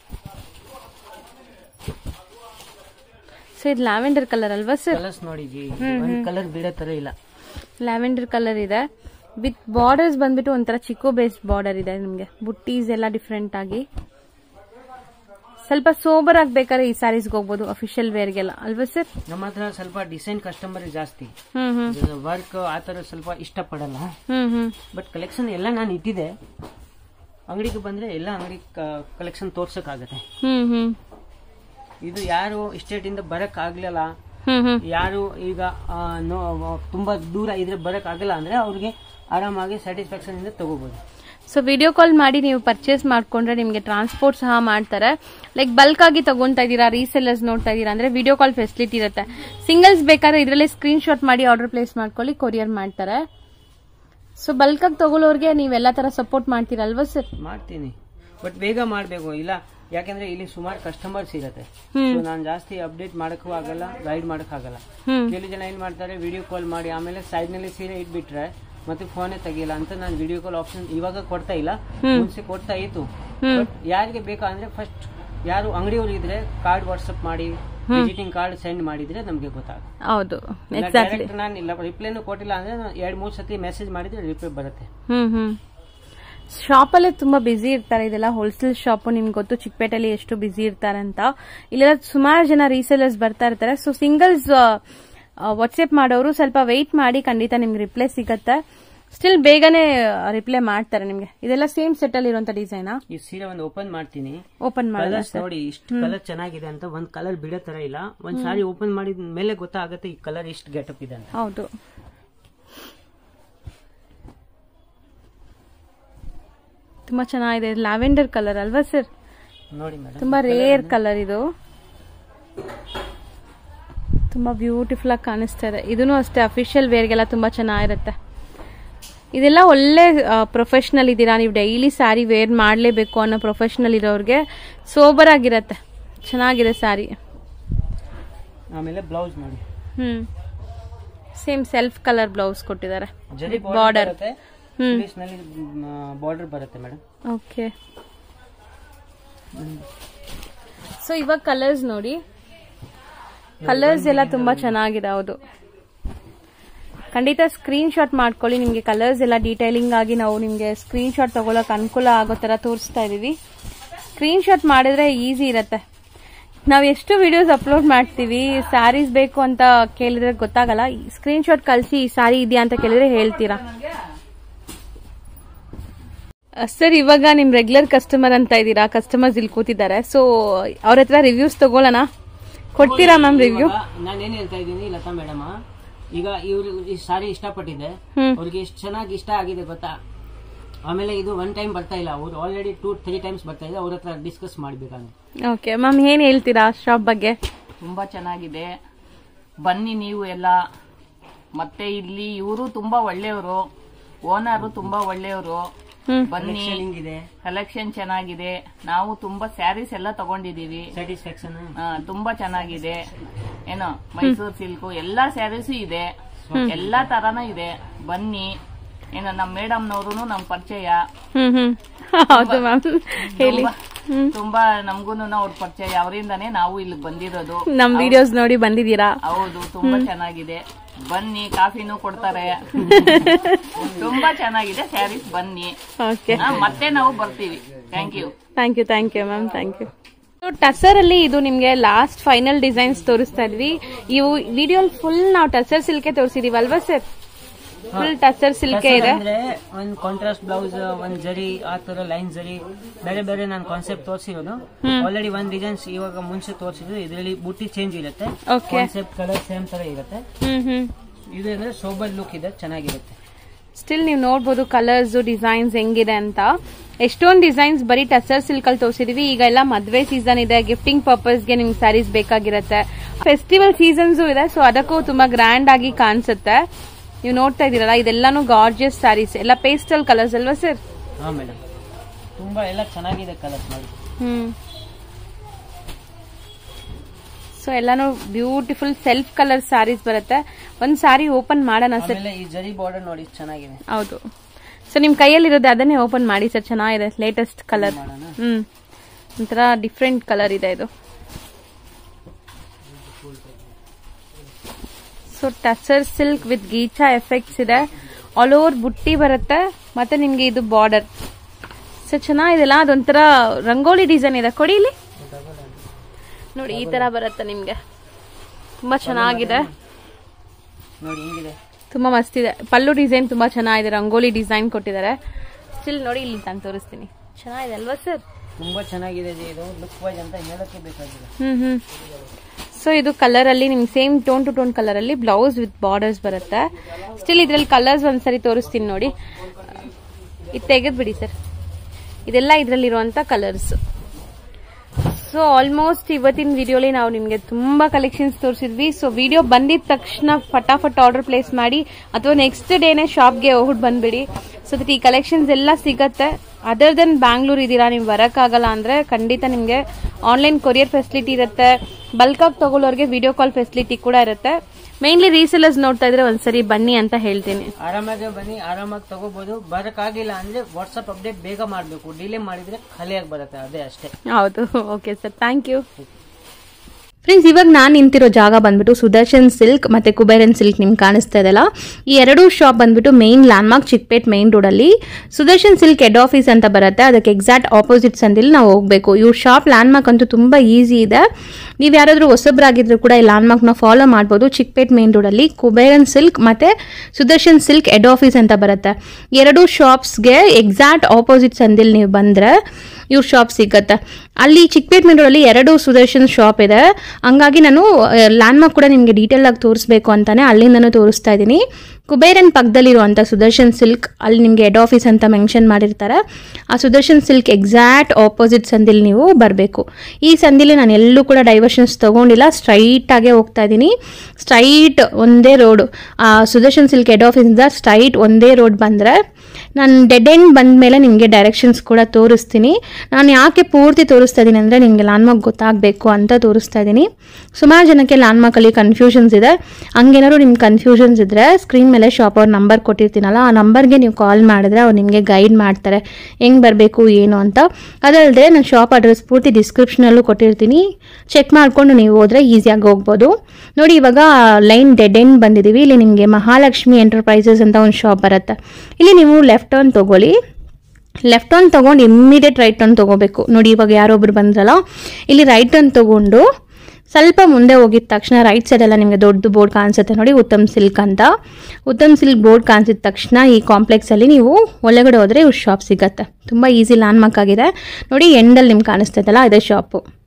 ಸೊ ಇದು ಲ್ಯಾವೆಂಡರ್ ಕಲರ್ ಅಲ್ವಾ ಸರ್ ಕಲರ್ಸ್ ನೋಡಿ ಜಿ ಒಂದು ಕಲರ್ ಬಿಡೋ ತರ ಇಲ್ಲ ಲ್ಯಾವೆಂಡರ್ ಕಲರ್ ಇದೆ ವಿತ್ ಬಾರ್ಡರ್ಸ್ ಬಂದ್ಬಿಟ್ಟು ಒಂಥರ ಚಿಕ್ಕೋ ಬೇಸ್ಡ್ ಬಾರ್ಡರ್ ಇದೆ ನಿಮಗೆ ಬುಟ್ಟೀಸ್ ಎಲ್ಲ ಡಿಫ್ರೆಂಟ್ ಆಗಿ ಸ್ವಲ್ಪ ಸೋಬರ್ ಆಗ್ಬೇಕಾದ್ರೆ ಈ ಸ್ಯಾರೀಸ್ಗೆ ಹೋಗ್ಬೋದು ಅಫಿಷಿಯಲ್ ವೇರ್ಗೆಲ್ಲ ಅಲ್ವಾ ಸರ್ ನಮ್ಮ ಹತ್ರ ಸ್ವಲ್ಪ ಡಿಸೈನ್ ಕಸ್ಟಮರ್ ಜಾಸ್ತಿ ಹ್ಮ್ ಹ್ಮ್ ವರ್ಕ್ ಆ ಥರ ಸ್ವಲ್ಪ ಇಷ್ಟಪಡಲ್ಲ ಹ್ಮ್ ಹ್ಮ್ ಬಟ್ ಕಲೆಕ್ಷನ್ ಎಲ್ಲ ನಾನು ಇಟ್ಟಿದೆ ಅಂಗಡಿಗೆ ಬಂದ್ರೆ ಎಲ್ಲ ಅಂಗಡಿ ಕಲೆಕ್ಷನ್ ತೋರ್ಸಕ್ಕಾಗತ್ತೆ ಹ್ಮ್ ಹ್ಮ್ ಇದು ಯಾರು estate ಇಂದ ಬರಕ್ ಆಗ್ಲಿಲ್ಲ ಹ್ಮ್ ಹ್ಮ್ ಯಾರು ಈಗ ಆ, ನೋ- ತುಂಬಾ ದೂರ ಇದ್ರೆ ಬರಕ್ ಆಗಲ್ಲ ಅಂದ್ರೆ ಅವ್ರಿಗೆ ಆರಾಮಾಗಿ ಸ್ಯಾಟಿಸ್ಫ್ಯಾಕ್ಷನ್ ಇಂದ ತಗೋಬಹುದು ಸೊ ವಿಡಿಯೋ ಕಾಲ್ ಮಾಡಿ ನೀವು ಪರ್ಚೇಸ್ ಮಾಡ್ಕೊಂಡ್ರೆ ನಿಮಗೆ ಟ್ರಾನ್ಸ್ಪೋರ್ಟ್ ಸಹ ಮಾಡ್ತಾರೆ ಲೈಕ್ ಬಲ್ಕ್ ಆಗಿ ತಗೊಂತಾ ಇದೀರಾ ರೀಸೆಲ್ಲರ್ಸ್ ನೋಡ್ತಾ ಇದೀರಾ ಅಂದ್ರೆ ವಿಡಿಯೋ ಕಾಲ್ ಫೆಸಿಲಿಟಿ ಇರುತ್ತೆ ಸಿಂಗಲ್ಸ್ ಬೇಕಾದ್ರೆ ಇದರಲ್ಲೇ ಸ್ಕ್ರೀನ್ ಶಾಟ್ ಮಾಡಿ ಆರ್ಡರ್ ಪ್ಲೇಸ್ ಮಾಡ್ಕೊಳ್ಳಿ ಕೊರಿಯರ್ ಮಾಡ್ತಾರೆ ಸೊ ಬಲ್ಕ್ ಆಗಿ ತಗೊಳ್ಳೋರ್ಗೆ ನೀವೆಲ್ಲ ತರ ಸಪೋರ್ಟ್ ಮಾಡ್ತೀರಲ್ವಾ ಸರ್ ಮಾಡ್ತೀನಿ ಬಟ್ ಬೇಗ ಮಾಡಬೇಕು ಇಲ್ಲ ಯಾಕಂದ್ರೆ ಇಲ್ಲಿ ಸುಮಾರು ಕಸ್ಟಮರ್ಸ್ ಇರತ್ತೆ ಹ್ಮ್. ಸೊ ನಾನು ಜಾಸ್ತಿ ಅಪ್ಡೇಟ್ ಮಾಡಕ್ಕೂ ಆಗಲ್ಲ ಗೈಡ್ ಮಾಡಕ್ ಆಗಲ್ಲ ಹ್ಮ್ ಕೆಲವು ಜನ ಏನ್ ಮಾಡ್ತಾರೆ ವಿಡಿಯೋ ಕಾಲ್ ಮಾಡಿ ಆಮೇಲೆ ಸೈಡ್ ನಲ್ಲಿ ಸೀರೆ ಇಟ್ಬಿಟ್ರೆ ಮತ್ತೆ ಫೋನೇ ತೆಗಿಲ್ಲ ಅಂತ ನಾನು ವಿಡಿಯೋ ಕಾಲ್ ಆಪ್ಷನ್ ಇವಾಗ ಕೊಡ್ತಾ ಇಲ್ಲ ಮುಂಚೆ ಕೊಡ್ತಾ ಇತ್ತು ಹ್ಮ್. ಬಟ್ ಯಾರಿಗೆ ಬೇಕಾ ಅಂದ್ರೆ ಫಸ್ಟ್ ಯಾರು ಅಂಗಡಿಯವರು ಇದ್ರೆ ಕಾರ್ಡ್ ವಾಟ್ಸಪ್ ಮಾಡಿ ವಿಸಿಟಿಂಗ್ ಕಾರ್ಡ್ ಸೆಂಡ್ ಮಾಡಿದ್ರೆ ನಮ್ಗೆ ಗೊತ್ತಾಗುತ್ತೆ ಹೌದು ಎಕ್ಸಾಕ್ಟ್ಲಿ ಡೈರೆಕ್ಟ್ ನಾನು ಇಲ್ಲ ರಿಪ್ಲೈನು ಕೊಟ್ಟಿಲ್ಲ ಅಂದ್ರೆ ನಾನು ಎರಡ್ ಮೂರ್ ಸತಿ ಮೆಸೇಜ್ ಮಾಡಿದ್ರೆ ರಿಪ್ಲೈ ಬರುತ್ತೆ ಹ್ಮ್ ಹ್ಮ್ ಶಾಪಲ್ಲೇ ತುಂಬಾ ಬಿಸಿ ಇರ್ತಾರೆ ಇದೆಲ್ಲ ಹೋಲ್ಸೇಲ್ ಶಾಪ್ ನಿಮ್ಗೆ ಗೊತ್ತು ಚಿಕ್ಕಪೇಟೆಯಲ್ಲಿ ಎಷ್ಟು ಬಿಸಿ ಇರ್ತಾರೆ ಅಂತ ಇಲ್ಲೆಲ್ಲ ಸುಮಾರು ಜನ ರೀಸೇಲರ್ಸ್ ಬರ್ತಾ ಇರ್ತಾರೆ ಸೊ ಸಿಂಗಲ್ಸ್ ವಾಟ್ಸ್ಆಪ್ ಮಾಡೋರು ಸ್ವಲ್ಪ ವೆಯ್ಟ್ ಮಾಡಿ ಖಂಡಿತ ನಿಮ್ಗೆ ರಿಪ್ಲೈ ಸಿಗತ್ತೆ ಸ್ಟಿಲ್ ಬೇಗನೆ ರಿಪ್ಲೈ ಮಾಡ್ತಾರೆ ನಿಮ್ಗೆ ಇದೆಲ್ಲ ಸೇಮ್ ಸೆಟ್ ಅಲ್ಲಿ ಇರುವಂತ ಡಿಸೈನಾ ಈ ಸೀರೆ ಒಂದು ಓಪನ್ ಮಾಡ್ತೀನಿ ಓಪನ್ ಮಾಡಿ ಕಲರ್ಸ್ ನೋಡಿ ಇಷ್ಟು ಕಲರ್ ಚೆನ್ನಾಗಿದೆ ಅಂತ ಒಂದ್ ಕಲರ್ ಬಿಡೋ ತರ ಇಲ್ಲ ಒಂದ್ ಸಾರಿ ಓಪನ್ ಮಾಡಿದ ಮೇಲೆ ಗೊತ್ತಾಗುತ್ತೆ ಈ ಕಲರ್ ಇಷ್ಟು ಗೆಟಪ್ ಇದೆ ಅಂತ ಹೌದು ತುಂಬಾ ಚೆನ್ನಾಗಿದೆ ಲ್ಯಾವೆಂಡರ್ ಕಲರ್ ಅಲ್ವಾ ಸರ್ ನೋಡಿ ಮೇಡಮ್ ತುಂಬಾ ರೇರ್ ಕಲರ್ ಇದು ತುಂಬಾ ಬ್ಯೂಟಿಫುಲ್ ಆಗಿ ಕಾಣಿಸ್ತಾ ಇದೆ ಇದೂ ಅಷ್ಟೇ ಅಫಿಷಿಯಲ್ ವೇರ್ಗೆಲ್ಲ ತುಂಬಾ ಚೆನ್ನಾಗಿರುತ್ತೆ ಇದೆಲ್ಲ ಒಳ್ಳೆ ಪ್ರೊಫೆಷನಲ್ ಇದ್ದೀರಾ ನೀವು ಡೈಲಿ ಸ್ಯಾರಿ ವೇರ್ ಮಾಡಲೇಬೇಕು ಅನ್ನೋ ಪ್ರೊಫೆಷನಲ್ ಇರೋರಿಗೆ ಸೋಬರ್ ಆಗಿರತ್ತೆ ಚೆನ್ನಾಗಿದೆ ಸ್ಯಾರಿ ಆಮೇಲೆ ಬ್ಲೌಸ್ ನೋಡಿ ಹ್ಮ್ ಸೇಮ್ ಸೆಲ್ಫ್ ಕಲರ್ ಬ್ಲೌಸ್ ಕೊಟ್ಟಿದ್ದಾರೆ ಜರಿ border. ಬಾರ್ಡರ್ ಬರುತ್ತೆ ಹ್ಮ್ Sleeves ನಲ್ಲಿ ಬಾರ್ಡರ್ ಬರುತ್ತೆ ಮೇಡಮ್ ಓಕೆ ಸೊ ಇವಾಗ ಕಲರ್ಸ್ ನೋಡಿ ಕಲರ್ಸ್ ಎಲ್ಲ ತುಂಬಾ ಚೆನ್ನಾಗಿದೆ ಹೌದು ಖಂಡಿತ ಸ್ಕ್ರೀನ್ ಶಾಟ್ ಮಾಡ್ಕೊಳ್ಳಿ ನಿಮಗೆ ಕಲರ್ಸ್ ಎಲ್ಲ ಡೀಟೇಲಿಂಗ್ ಆಗಿ ನಾವು ನಿಮಗೆ ಸ್ಕ್ರೀನ್ ಶಾಟ್ ತಗೊಳಕ್ ಅನುಕೂಲ ಆಗೋ ತರ ತೋರಿಸ್ತಾ ಇದೀವಿ ಸ್ಕ್ರೀನ್ ಶಾಟ್ ಮಾಡಿದ್ರೆ ಈಸಿ ಇರತ್ತೆ ನಾವು ಎಷ್ಟು ವಿಡಿಯೋಸ್ ಅಪ್ಲೋಡ್ ಮಾಡ್ತೀವಿ ಸ್ಯಾರೀಸ್ ಬೇಕು ಅಂತ ಕೇಳಿದ್ರೆ ಗೊತ್ತಾಗಲ್ಲ ಸ್ಕ್ರೀನ್ ಶಾಟ್ ಕಳಿಸಿ ಈ ಸ್ಯಾರಿ ಇದೆಯಾ ಅಂತ ಕೇಳಿದ್ರೆ ಹೇಳ್ತೀರಾ ಸರ್ ಇವಾಗ ನಿಮ್ ರೆಗ್ಯುಲರ್ ಕಸ್ಟಮರ್ ಅಂತ ಇದ್ದೀರಾ ಕಸ್ಟಮರ್ಸ್ ಇಲ್ಲಿ ಕೂತಿದ್ದಾರೆ ಸೊ ಅವ್ರ ಹತ್ರ ರಿವ್ಯೂಸ್ ತಗೊಳ್ಳೋಣ ಕೊಡ್ತೀರಾ ಮ್ಯಾಮ್ ರಿವ್ಯೂ ನಾನು ಏನ್ ಹೇಳ್ತಾ ಇದ್ದೀನಿ ಲತಾ ಮೇಡಮ್ ಈಗ ಇವ್ರು ಈ ಸಾರಿ ಇಷ್ಟಪಟ್ಟಿದ್ದೆ ಹ್ಮ್ ಅವ್ರಿಗೆ ಎಷ್ಟು ಚೆನ್ನಾಗಿ ಇಷ್ಟ ಆಗಿದೆ ಗೊತ್ತಾ ಆಮೇಲೆ ಇದು ಒನ್ ಟೈಮ್ ಬರ್ತಾ ಇಲ್ಲ ಅವ್ರು ಆಲ್ರೆಡಿ ಟೂ ತ್ರೀ ಟೈಮ್ಸ್ ಬರ್ತಾ ಇದೆ ಅವ್ರ ಹತ್ರ ಡಿಸ್ಕಸ್ ಮಾಡ್ಬೇಕಾದ್ರೆ ಓಕೆ ಮ್ಯಾಮ್ ಏನ್ ಹೇಳ್ತೀರಾ ಶಾಪ್ ಬಗ್ಗೆ ತುಂಬಾ ಚೆನ್ನಾಗಿದೆ ಬನ್ನಿ ನೀವು ಎಲ್ಲ ಮತ್ತೆ ಇಲ್ಲಿ ಇವರು ತುಂಬಾ ಒಳ್ಳೆಯವರು ಓನರು ತುಂಬಾ ಒಳ್ಳೆಯವರು ಹ್ಮ್ ಬನ್ನಿ ಹಿಂಗಿದೆ ಕಲೆಕ್ಷನ್ ಚೆನ್ನಾಗಿದೆ ನಾವು ತುಂಬಾ ಸ್ಯಾರೀಸ್ ಎಲ್ಲ ತಗೊಂಡಿದೀವಿ ಸ್ಯಾಟಿಸ್ಫ್ಯಾಕ್ಷನ್ ಆ, ತುಂಬಾ ಚೆನ್ನಾಗಿದೆ ಏನೋ ಮೈಸೂರು ಸಿಲ್ಕು ಎಲ್ಲಾ ಸ್ಯಾರೀಸು ಇದೆ ಎಲ್ಲಾ ತರಾನು ಇದೆ ಬನ್ನಿ ಏನೋ ನಮ್ಮ ಮೇಡಮ್ನವರು ನಮ್ ಪರಿಚಯ ಹ್ಮ್ ಹ್ಮ್ ಹೌದು ಮ್ಯಾಮ್ ಹೇಳಿ ತುಂಬಾ- ತುಂಬಾ ನಮ್ಗೂನು ಅವ್ರ ಪರಿಚಯ ಅವರಿಂದಾನೇ ನಾವು ಇಲ್ಲಿಗೆ ಬಂದಿರೋದು ನಮ್ ವಿಡಿಯೋಸ್ ನೋಡಿ ಬಂದಿದ್ದೀರಾ ಹೌದು ತುಂಬಾ ಚೆನ್ನಾಗಿದೆ ಬನ್ನಿ ಕಾಫಿನೂ ಕೊಡ್ತಾರೆ ತುಂಬಾ ಚೆನ್ನಾಗಿದೆ ಸ್ಯಾರೀಸ್ ಬನ್ನಿ ಓಕೆ ಆ, ಮತ್ತೆ ನಾವು ಬರ್ತೀವಿ thank you thank you thank you ma'am thank you tussar ಅಲ್ಲಿ ಇದು ನಿಮ್ಗೆ ಲಾಸ್ಟ್ ಫೈನಲ್ ಡಿಸೈನ್ಸ್ ತೋರಿಸ್ತಾ ಇದ್ವಿ ಇವು ವಿಡಿಯೋ ಫುಲ್ ನಾವು ಟಸರ್ ಸಿಲ್ಕೆ ತೋರಿಸಿದೀವಿ ಅಲ್ವಾ ಸರ್ ಫುಲ್ ಟಸರ್ ಸಿಲ್ಕೆ ಇದೆ ಅಂದ್ರೆ ಒಂದ್ ಕಾಂಟ್ರಾಸ್ಟ್ ಬ್ಲೌಸ್ ಒಂದ್ ಜರಿ ಆ ತರ ಲೈನ್ ಜರಿ ಬೇರೆ ಬೇರೆ ನಾನು ಕಾನ್ಸೆಪ್ಟ್ ತೋರಿಸಿರೋದು ಆಲ್ರೆಡಿ ಒಂದ್ ಡಿಸೈನ್ಸ್ ಇವಾಗ ಮುಂಚೆ ತೋರಿಸಿದ್ರು ಇದರಲ್ಲಿ ಬುಟ್ಟಿ ಚೇಂಜ್ ಇರುತ್ತೆ ಓಕೆ ಕಾನ್ಸೆಪ್ಟ್ ಕಲರ್ ಸೇಮ್ ತರ ಇರುತ್ತೆ ಹ್ಮ್ ಹ್ಮ್ ಇದು ಅಂದ್ರೆ ಸೋಬರ್ ಲುಕ್ ಇದೆ ಚೆನ್ನಾಗಿರುತ್ತೆ ಸ್ಟಿಲ್ ನೀವು ನೋಡ್ಬೋದು ಕಲರ್ಸ್ ಡಿಸೈನ್ಸ್ ಹೆಂಗಿದೆ ಅಂತ ಎಷ್ಟೊಂದು ಡಿಸೈನ್ಸ್ ಬರೀ ಟಸರ್ ಸಿಲ್ಕ್ ಅಲ್ಲಿ ತೋರಿಸಿದೀವಿ ಈಗ ಎಲ್ಲ ಮದ್ವೆ ಸೀಸನ್ ಇದೆ ಗಿಫ್ಟಿಂಗ್ ಪರ್ಪಸ್ಗೆ ನಿಮ್ಗೆ ಸ್ಯಾರೀಸ್ ಬೇಕಾಗಿರುತ್ತೆ ಫೆಸ್ಟಿವಲ್ ಸೀಸನ್ಸ್ ಇದೆ ಸೊ ಅದಕ್ಕೂ ತುಂಬಾ ಗ್ರ್ಯಾಂಡ್ ಆಗಿ ಕಾಣಿಸುತ್ತೆ ನೀವು ನೋಡ್ತಾ ಇದೀರಲ್ಲ ಇದೆಲ್ಲಾನು ಗಾರ್ಜಿಯಸ್ ಸ್ಯಾರೀಸ್ ಎಲ್ಲ ಪೇಸ್ಟಲ್ ಕಲರ್ಸ್ ಅಲ್ವಾ ಸರ್ ಹಾ ಮೇಡಮ್ ತುಂಬಾ ಎಲ್ಲ ಚೆನ್ನಾಗಿದೆ ಕಲರ್ಸ್ ನೋಡಿ ಹ್ಮ್ ಸೊ ಎಲ್ಲಾನು ಬ್ಯೂಟಿಫುಲ್ ಸೆಲ್ಫ್ ಕಲರ್ ಸ್ಯಾರೀಸ್ ಬರುತ್ತೆ ಒಂದ್ ಸ್ಯಾರಿ ಓಪನ್ ಮಾಡೋಣ ಸರ್ ಆಮೇಲೆ ಈ ಜರಿ ಬಾರ್ಡರ್ ನೋಡಿ ಚೆನ್ನಾಗಿದೆ ಹೌದು ಸೊ ನಿಮ್ ಕೈಯಲ್ಲಿರೋದು ಅದನ್ನೇ ಓಪನ್ ಮಾಡಿ ಸರ್ ಚೆನ್ನಾಗಿದೆ ಲೇಟೆಸ್ಟ್ ಕಲರ್ ಮಾಡೋಣ ಹ್ಮ್ ಒಂಥರ ಡಿಫ್ರೆಂಟ್ ಕಲರ್ ಇದೆ ಇದು so tussar silk with ghicha effects ಇದೆ ಆಲ್ ಓವರ್ ಬುಟ್ಟಿ ಬರುತ್ತೆ ಮತ್ತೆ ನಿಮ್ಗೆ ಇದು ಬಾರ್ಡರ್ ಸೊ ಚೆನ್ನಾಗಿದೆಲ್ಲ ಅದೊಂಥರ ರಂಗೋಲಿ ಡಿಸೈನ್ ಇದೆ ಕೊಡಿ ಇಲ್ಲಿ ನೋಡಿ ಈ ತರ ಬರುತ್ತೆ ನಿಮ್ಗೆ ತುಂಬಾ ಚೆನ್ನಾಗಿದೆ ನೋಡಿ ಹಿಂಗಿದೆ ತುಂಬಾ ಮಸ್ತ್ ಇದೆ ಪಲ್ಲು ಡಿಸೈನ್ ತುಂಬಾ ಚೆನ್ನಾಗಿದೆ ರಂಗೋಲಿ ಡಿಸೈನ್ ಕೊಟ್ಟಿದ್ದಾರೆ ಸ್ಟಿಲ್ ನೋಡಿ ಇಲ್ಲಿ ನಾನು ತೋರಿಸ್ತೀನಿ ಚೆನ್ನಾಗಿದೆ ಅಲ್ವಾ ಸರ್ ತುಂಬಾ ಚೆನ್ನಾಗಿದೆ ಜಿ ಇದು ಲುಕ್ ವೈಸ್ ಅಂತ ಹೇಳಕ್ಕೆ ಬೇಕಾಗಿಲ್ಲ ಹ್ಮ್ ಹ್ಮ್ ಸೊ ಇದು ಕಲರ್ ಅಲ್ಲಿ ನಿಮ್ಗೆ same tone to tone colour ಅಲ್ಲಿ ಬ್ಲೌಸ್ ವಿತ್ ಬಾರ್ಡರ್ಸ್ ಬರುತ್ತೆ ಸ್ಟಿಲ್ ಇದ್ರಲ್ಲಿ ಕಲರ್ಸ್ ಒಂದ್ಸರಿ ತೋರಿಸ್ತೀನಿ ನೋಡಿ ಇದು ತೆಗೆದ್ಬಿಡಿ ಸರ್ ಇದೆಲ್ಲ ಇದರಲ್ಲಿರುವಂತ ಕಲರ್ಸ್ ಸೊ ಆಲ್ಮೋಸ್ಟ್ ಇವತ್ತಿನ ವಿಡಿಯೋಲಿ ನಾವು ನಿಮಗೆ ತುಂಬಾ ಕಲೆಕ್ಷನ್ಸ್ ತೋರಿಸಿದ್ವಿ ಸೊ ವಿಡಿಯೋ ಬಂದಿದ ತಕ್ಷಣ ಫಟಾಫಟ್ ಆರ್ಡರ್ ಪ್ಲೇಸ್ ಮಾಡಿ ಅಥವಾ ನೆಕ್ಸ್ಟ್ ಡೇನೆ ಶಾಪ್ಗೆ ಹೋಗ್ಬಿಟ್ಟು ಬಂದ್ಬಿಡಿ ಸೊ ದಟ್ ಈ ಕಲೆಕ್ಷನ್ಸ್ ಎಲ್ಲ ಸಿಗತ್ತೆ ಅದರ್ ದೆನ್ ಬ್ಯಾಂಗ್ಳೂರ್ ಇದ್ದೀರಾ ನೀವು ಬರೋಕ್ಕಾಗಲ್ಲ ಅಂದ್ರೆ ಖಂಡಿತ ನಿಮಗೆ ಆನ್ಲೈನ್ ಕೊರಿಯರ್ ಫೆಸಿಲಿಟಿ ಇರುತ್ತೆ ಬಲ್ಕ್ ಆಗಿ ತಗೊಳ್ಳೋರಿಗೆ ವಿಡಿಯೋ ಕಾಲ್ ಫೆಸಿಲಿಟಿ ಕೂಡ ಇರುತ್ತೆ ಮೇನ್ಲಿ ರೀಸೆಲರ್ಸ್ ನೋಡ್ತಾ ಇದ್ರೆ ಒಂದ್ಸರಿ ಬನ್ನಿ ಅಂತ ಹೇಳ್ತೀನಿ ಆರಾಮಾಗಿ ಬನ್ನಿ ಆರಾಮಾಗಿ ತಗೋಬಹುದು ಬರಕ್ಕಾಗಿಲ್ಲ ಅಂದ್ರೆ ವಾಟ್ಸ್ಆಪ್ ಅಪ್ಡೇಟ್ ಬೇಗ ಮಾಡಬೇಕು ಡಿಲೇ ಮಾಡಿದ್ರೆ ಖಾಲಿಯಾಗಿ ಬರುತ್ತೆ ಅದೇ ಅಷ್ಟೇ ಹೌದು okay sir thank you friends ಇವಾಗ ನಾನು ನಿಂತಿರೋ ಜಾಗ ಬಂದ್ಬಿಟ್ಟು ಸುದರ್ಶನ್ ಸಿಲ್ಕ್ ಮತ್ತೆ ಕುಬೇರನ್ ಸಿಲ್ಕ್ ನಿಮ್ಗೆ ಕಾಣಿಸ್ತಾ ಇದೆಲ್ಲ ಈ ಎರಡೂ ಶಾಪ್ ಬಂದ್ಬಿಟ್ಟು ಮೇನ್ ಲ್ಯಾಂಡ್ಮಾರ್ಕ್ ಚಿಕ್ಪೇಟ್ ಮೇನ್ ರೋಡಲ್ಲಿ ಸುದರ್ಶನ್ ಸಿಲ್ಕ್ ಹೆಡ್ ಆಫೀಸ್ ಅಂತ ಬರುತ್ತೆ ಅದಕ್ಕೆ ಎಕ್ಸಾಕ್ಟ್ ಆಪೋಸಿಟ್ ಸಂದಿಲ್ಲಿ ನಾವು ಹೋಗಬೇಕು ಇವ್ರ ಶಾಪ್ ಲ್ಯಾಂಡ್ಮಾರ್ಕ್ ಅಂತೂ ತುಂಬ ಈಸಿ ಇದೆ ನೀವು ಯಾರಾದರೂ ಹೊಸಬ್ರಾಗಿದ್ರು ಕೂಡ ಈ ಲ್ಯಾಂಡ್ಮಾರ್ಕ್ನ ಫಾಲೋ ಮಾಡ್ಬೋದು ಚಿಕ್ಪೇಟ್ ಮೇನ್ ರೋಡಲ್ಲಿ ಕುಬೇರನ್ ಸಿಲ್ಕ್ ಮತ್ತೆ ಸುದರ್ಶನ್ ಸಿಲ್ಕ್ ಹೆಡ್ ಆಫೀಸ್ ಅಂತ ಬರುತ್ತೆ ಎರಡೂ ಶಾಪ್ಸ್ಗೆ ಎಕ್ಸಾಕ್ಟ್ ಆಪೋಸಿಟ್ ಸಂದಿಲ್ ನೀವು ಬಂದರೆ ಇವ್ರ ಶಾಪ್ ಸಿಗತ್ತೆ ಅಲ್ಲಿ ಚಿಕ್ಕಪೇಟ್ ಮೇನ್ ರೋಡಲ್ಲಿ ಎರಡು ಸುದರ್ಶನ್ ಶಾಪ್ ಇದೆ ಹಂಗಾಗಿ ನಾನು ಲ್ಯಾಂಡ್ಮಾರ್ಕ್ ಕೂಡ ನಿಮಗೆ ಡೀಟೇಲ್ ಆಗಿ ತೋರಿಸ್ಬೇಕು ಅಂತಾನೆ ಅಲ್ಲಿಂದನೂ ತೋರಿಸ್ತಾ ಇದ್ದೀನಿ ಕುಬೇರನ್ ಪಕ್ಕದಲ್ಲಿರುವಂಥ ಸುದರ್ಶನ್ ಸಿಲ್ಕ್ ಅಲ್ಲಿ ನಿಮಗೆ ಹೆಡ್ ಆಫೀಸ್ ಅಂತ ಮೆನ್ಷನ್ ಮಾಡಿರ್ತಾರೆ ಆ ಸುದರ್ಶನ್ ಸಿಲ್ಕ್ ಎಕ್ಸಾಕ್ಟ್ ಆಪೋಸಿಟ್ ಸಂದಿಲಿ ನೀವು ಬರಬೇಕು ಈ ಸಂದಿಲಿ ನಾನು ಎಲ್ಲೂ ಕೂಡ ಡೈವರ್ಷನ್ಸ್ ತೊಗೊಂಡಿಲ್ಲ ಸ್ಟ್ರೈಟಾಗೇ ಹೋಗ್ತಾ ಇದ್ದೀನಿ ಸ್ಟ್ರೈಟ್ ಒಂದೇ ರೋಡು ಆ ಸುದರ್ಶನ್ ಸಿಲ್ಕ್ ಹೆಡ್ ಆಫೀಸಿಂದ ಸ್ಟ್ರೈಟ್ ಒಂದೇ ರೋಡ್ ಬಂದರೆ ನಾನು ಡೆಡ್ ಎಂಡ್ ಬಂದ ಮೇಲೆ ನಿಮಗೆ ಡೈರೆಕ್ಷನ್ಸ್ ಕೂಡ ತೋರಿಸ್ತೀನಿ ನಾನು ಯಾಕೆ ಪೂರ್ತಿ ತೋರಿಸ್ತಾ ಇದ್ದೀನಿ ಅಂದರೆ ನಿಮಗೆ ಲ್ಯಾಂಡ್ಮಾರ್ಕ್ ಗೊತ್ತಾಗಬೇಕು ಅಂತ ತೋರಿಸ್ತಾ ಇದ್ದೀನಿ ಸುಮಾರು ಜನಕ್ಕೆ ಲ್ಯಾಂಡ್ಮಾರ್ಕಲ್ಲಿ ಕನ್ಫ್ಯೂಷನ್ಸ್ ಇದೆ ಹಂಗೇನಾದ್ರು ನಿಮ್ಗೆ ಕನ್ಫ್ಯೂಷನ್ಸ್ ಇದ್ದರೆ ಸ್ಕ್ರೀನ್ ಮೇಲೆ ಶಾಪ್ ಅವ್ರ ನಂಬರ್ ಕೊಟ್ಟಿರ್ತೀನಲ್ಲ ಆ ನಂಬರ್ಗೆ ನೀವು ಕಾಲ್ ಮಾಡಿದ್ರೆ ಅವ್ರು ನಿಮಗೆ ಗೈಡ್ ಮಾಡ್ತಾರೆ ಹೆಂಗೆ ಬರಬೇಕು ಏನು ಅಂತ ಅದಲ್ಲದೆ ನಾನು ಶಾಪ್ ಅಡ್ರೆಸ್ ಪೂರ್ತಿ ಡಿಸ್ಕ್ರಿಪ್ಷನಲ್ಲೂ ಕೊಟ್ಟಿರ್ತೀನಿ ಚೆಕ್ ಮಾಡಿಕೊಂಡು ನೀವು ಹೋದರೆ ಈಸಿಯಾಗಿ ಹೋಗ್ಬೋದು ನೋಡಿ ಇವಾಗ ಲೈನ್ ಡೆಡ್ ಎಂಡ್ ಬಂದಿದ್ದೀವಿ ಇಲ್ಲಿ ನಿಮಗೆ ಮಹಾಲಕ್ಷ್ಮಿ ಎಂಟರ್ಪ್ರೈಸಸ್ ಅಂತ ಒಂದು ಶಾಪ್ ಬರುತ್ತೆ ಇಲ್ಲಿ ನೀವು ಲೆಫ್ಟ್ ಟರ್ನ್ ತೊಗೊಳ್ಳಿ ಲೆಫ್ಟ್ ಟರ್ನ್ ತೊಗೊಂಡು ಇಮ್ಮಿಡಿಯೇಟ್ ರೈಟ್ ಟರ್ನ್ ತೊಗೋಬೇಕು ನೋಡಿ ಇವಾಗ ಯಾರೊಬ್ರು ಬಂದ್ರಲ್ಲ ಇಲ್ಲಿ ರೈಟ್ ಟರ್ನ್ ತೊಗೊಂಡು ಸ್ವಲ್ಪ ಮುಂದೆ ಹೋಗಿದ ತಕ್ಷಣ ರೈಟ್ ಸೈಡೆಲ್ಲ ನಿಮಗೆ ದೊಡ್ಡ ಬೋರ್ಡ್ ಕಾಣಿಸುತ್ತೆ ನೋಡಿ ಉತ್ತಮ್ ಸಿಲ್ಕ್ ಅಂತ ಉತ್ತಮ್ ಸಿಲ್ಕ್ ಬೋರ್ಡ್ ಕಾಣಿಸಿದ ತಕ್ಷಣ ಈ ಕಾಂಪ್ಲೆಕ್ಸಲ್ಲಿ ನೀವು ಒಳಗಡೆ ಹೋದರೆ ಇವ್ರ ಶಾಪ್ ಸಿಗತ್ತೆ ತುಂಬ ಈಸಿ ಲ್ಯಾಂಡ್ಮಾರ್ಕ್ ಆಗಿದೆ ನೋಡಿ ಎಂಡಲ್ಲಿ ನಿಮ್ಗೆ ಕಾಣಿಸ್ತೈತಲ್ಲ ಇದೇ ಶಾಪು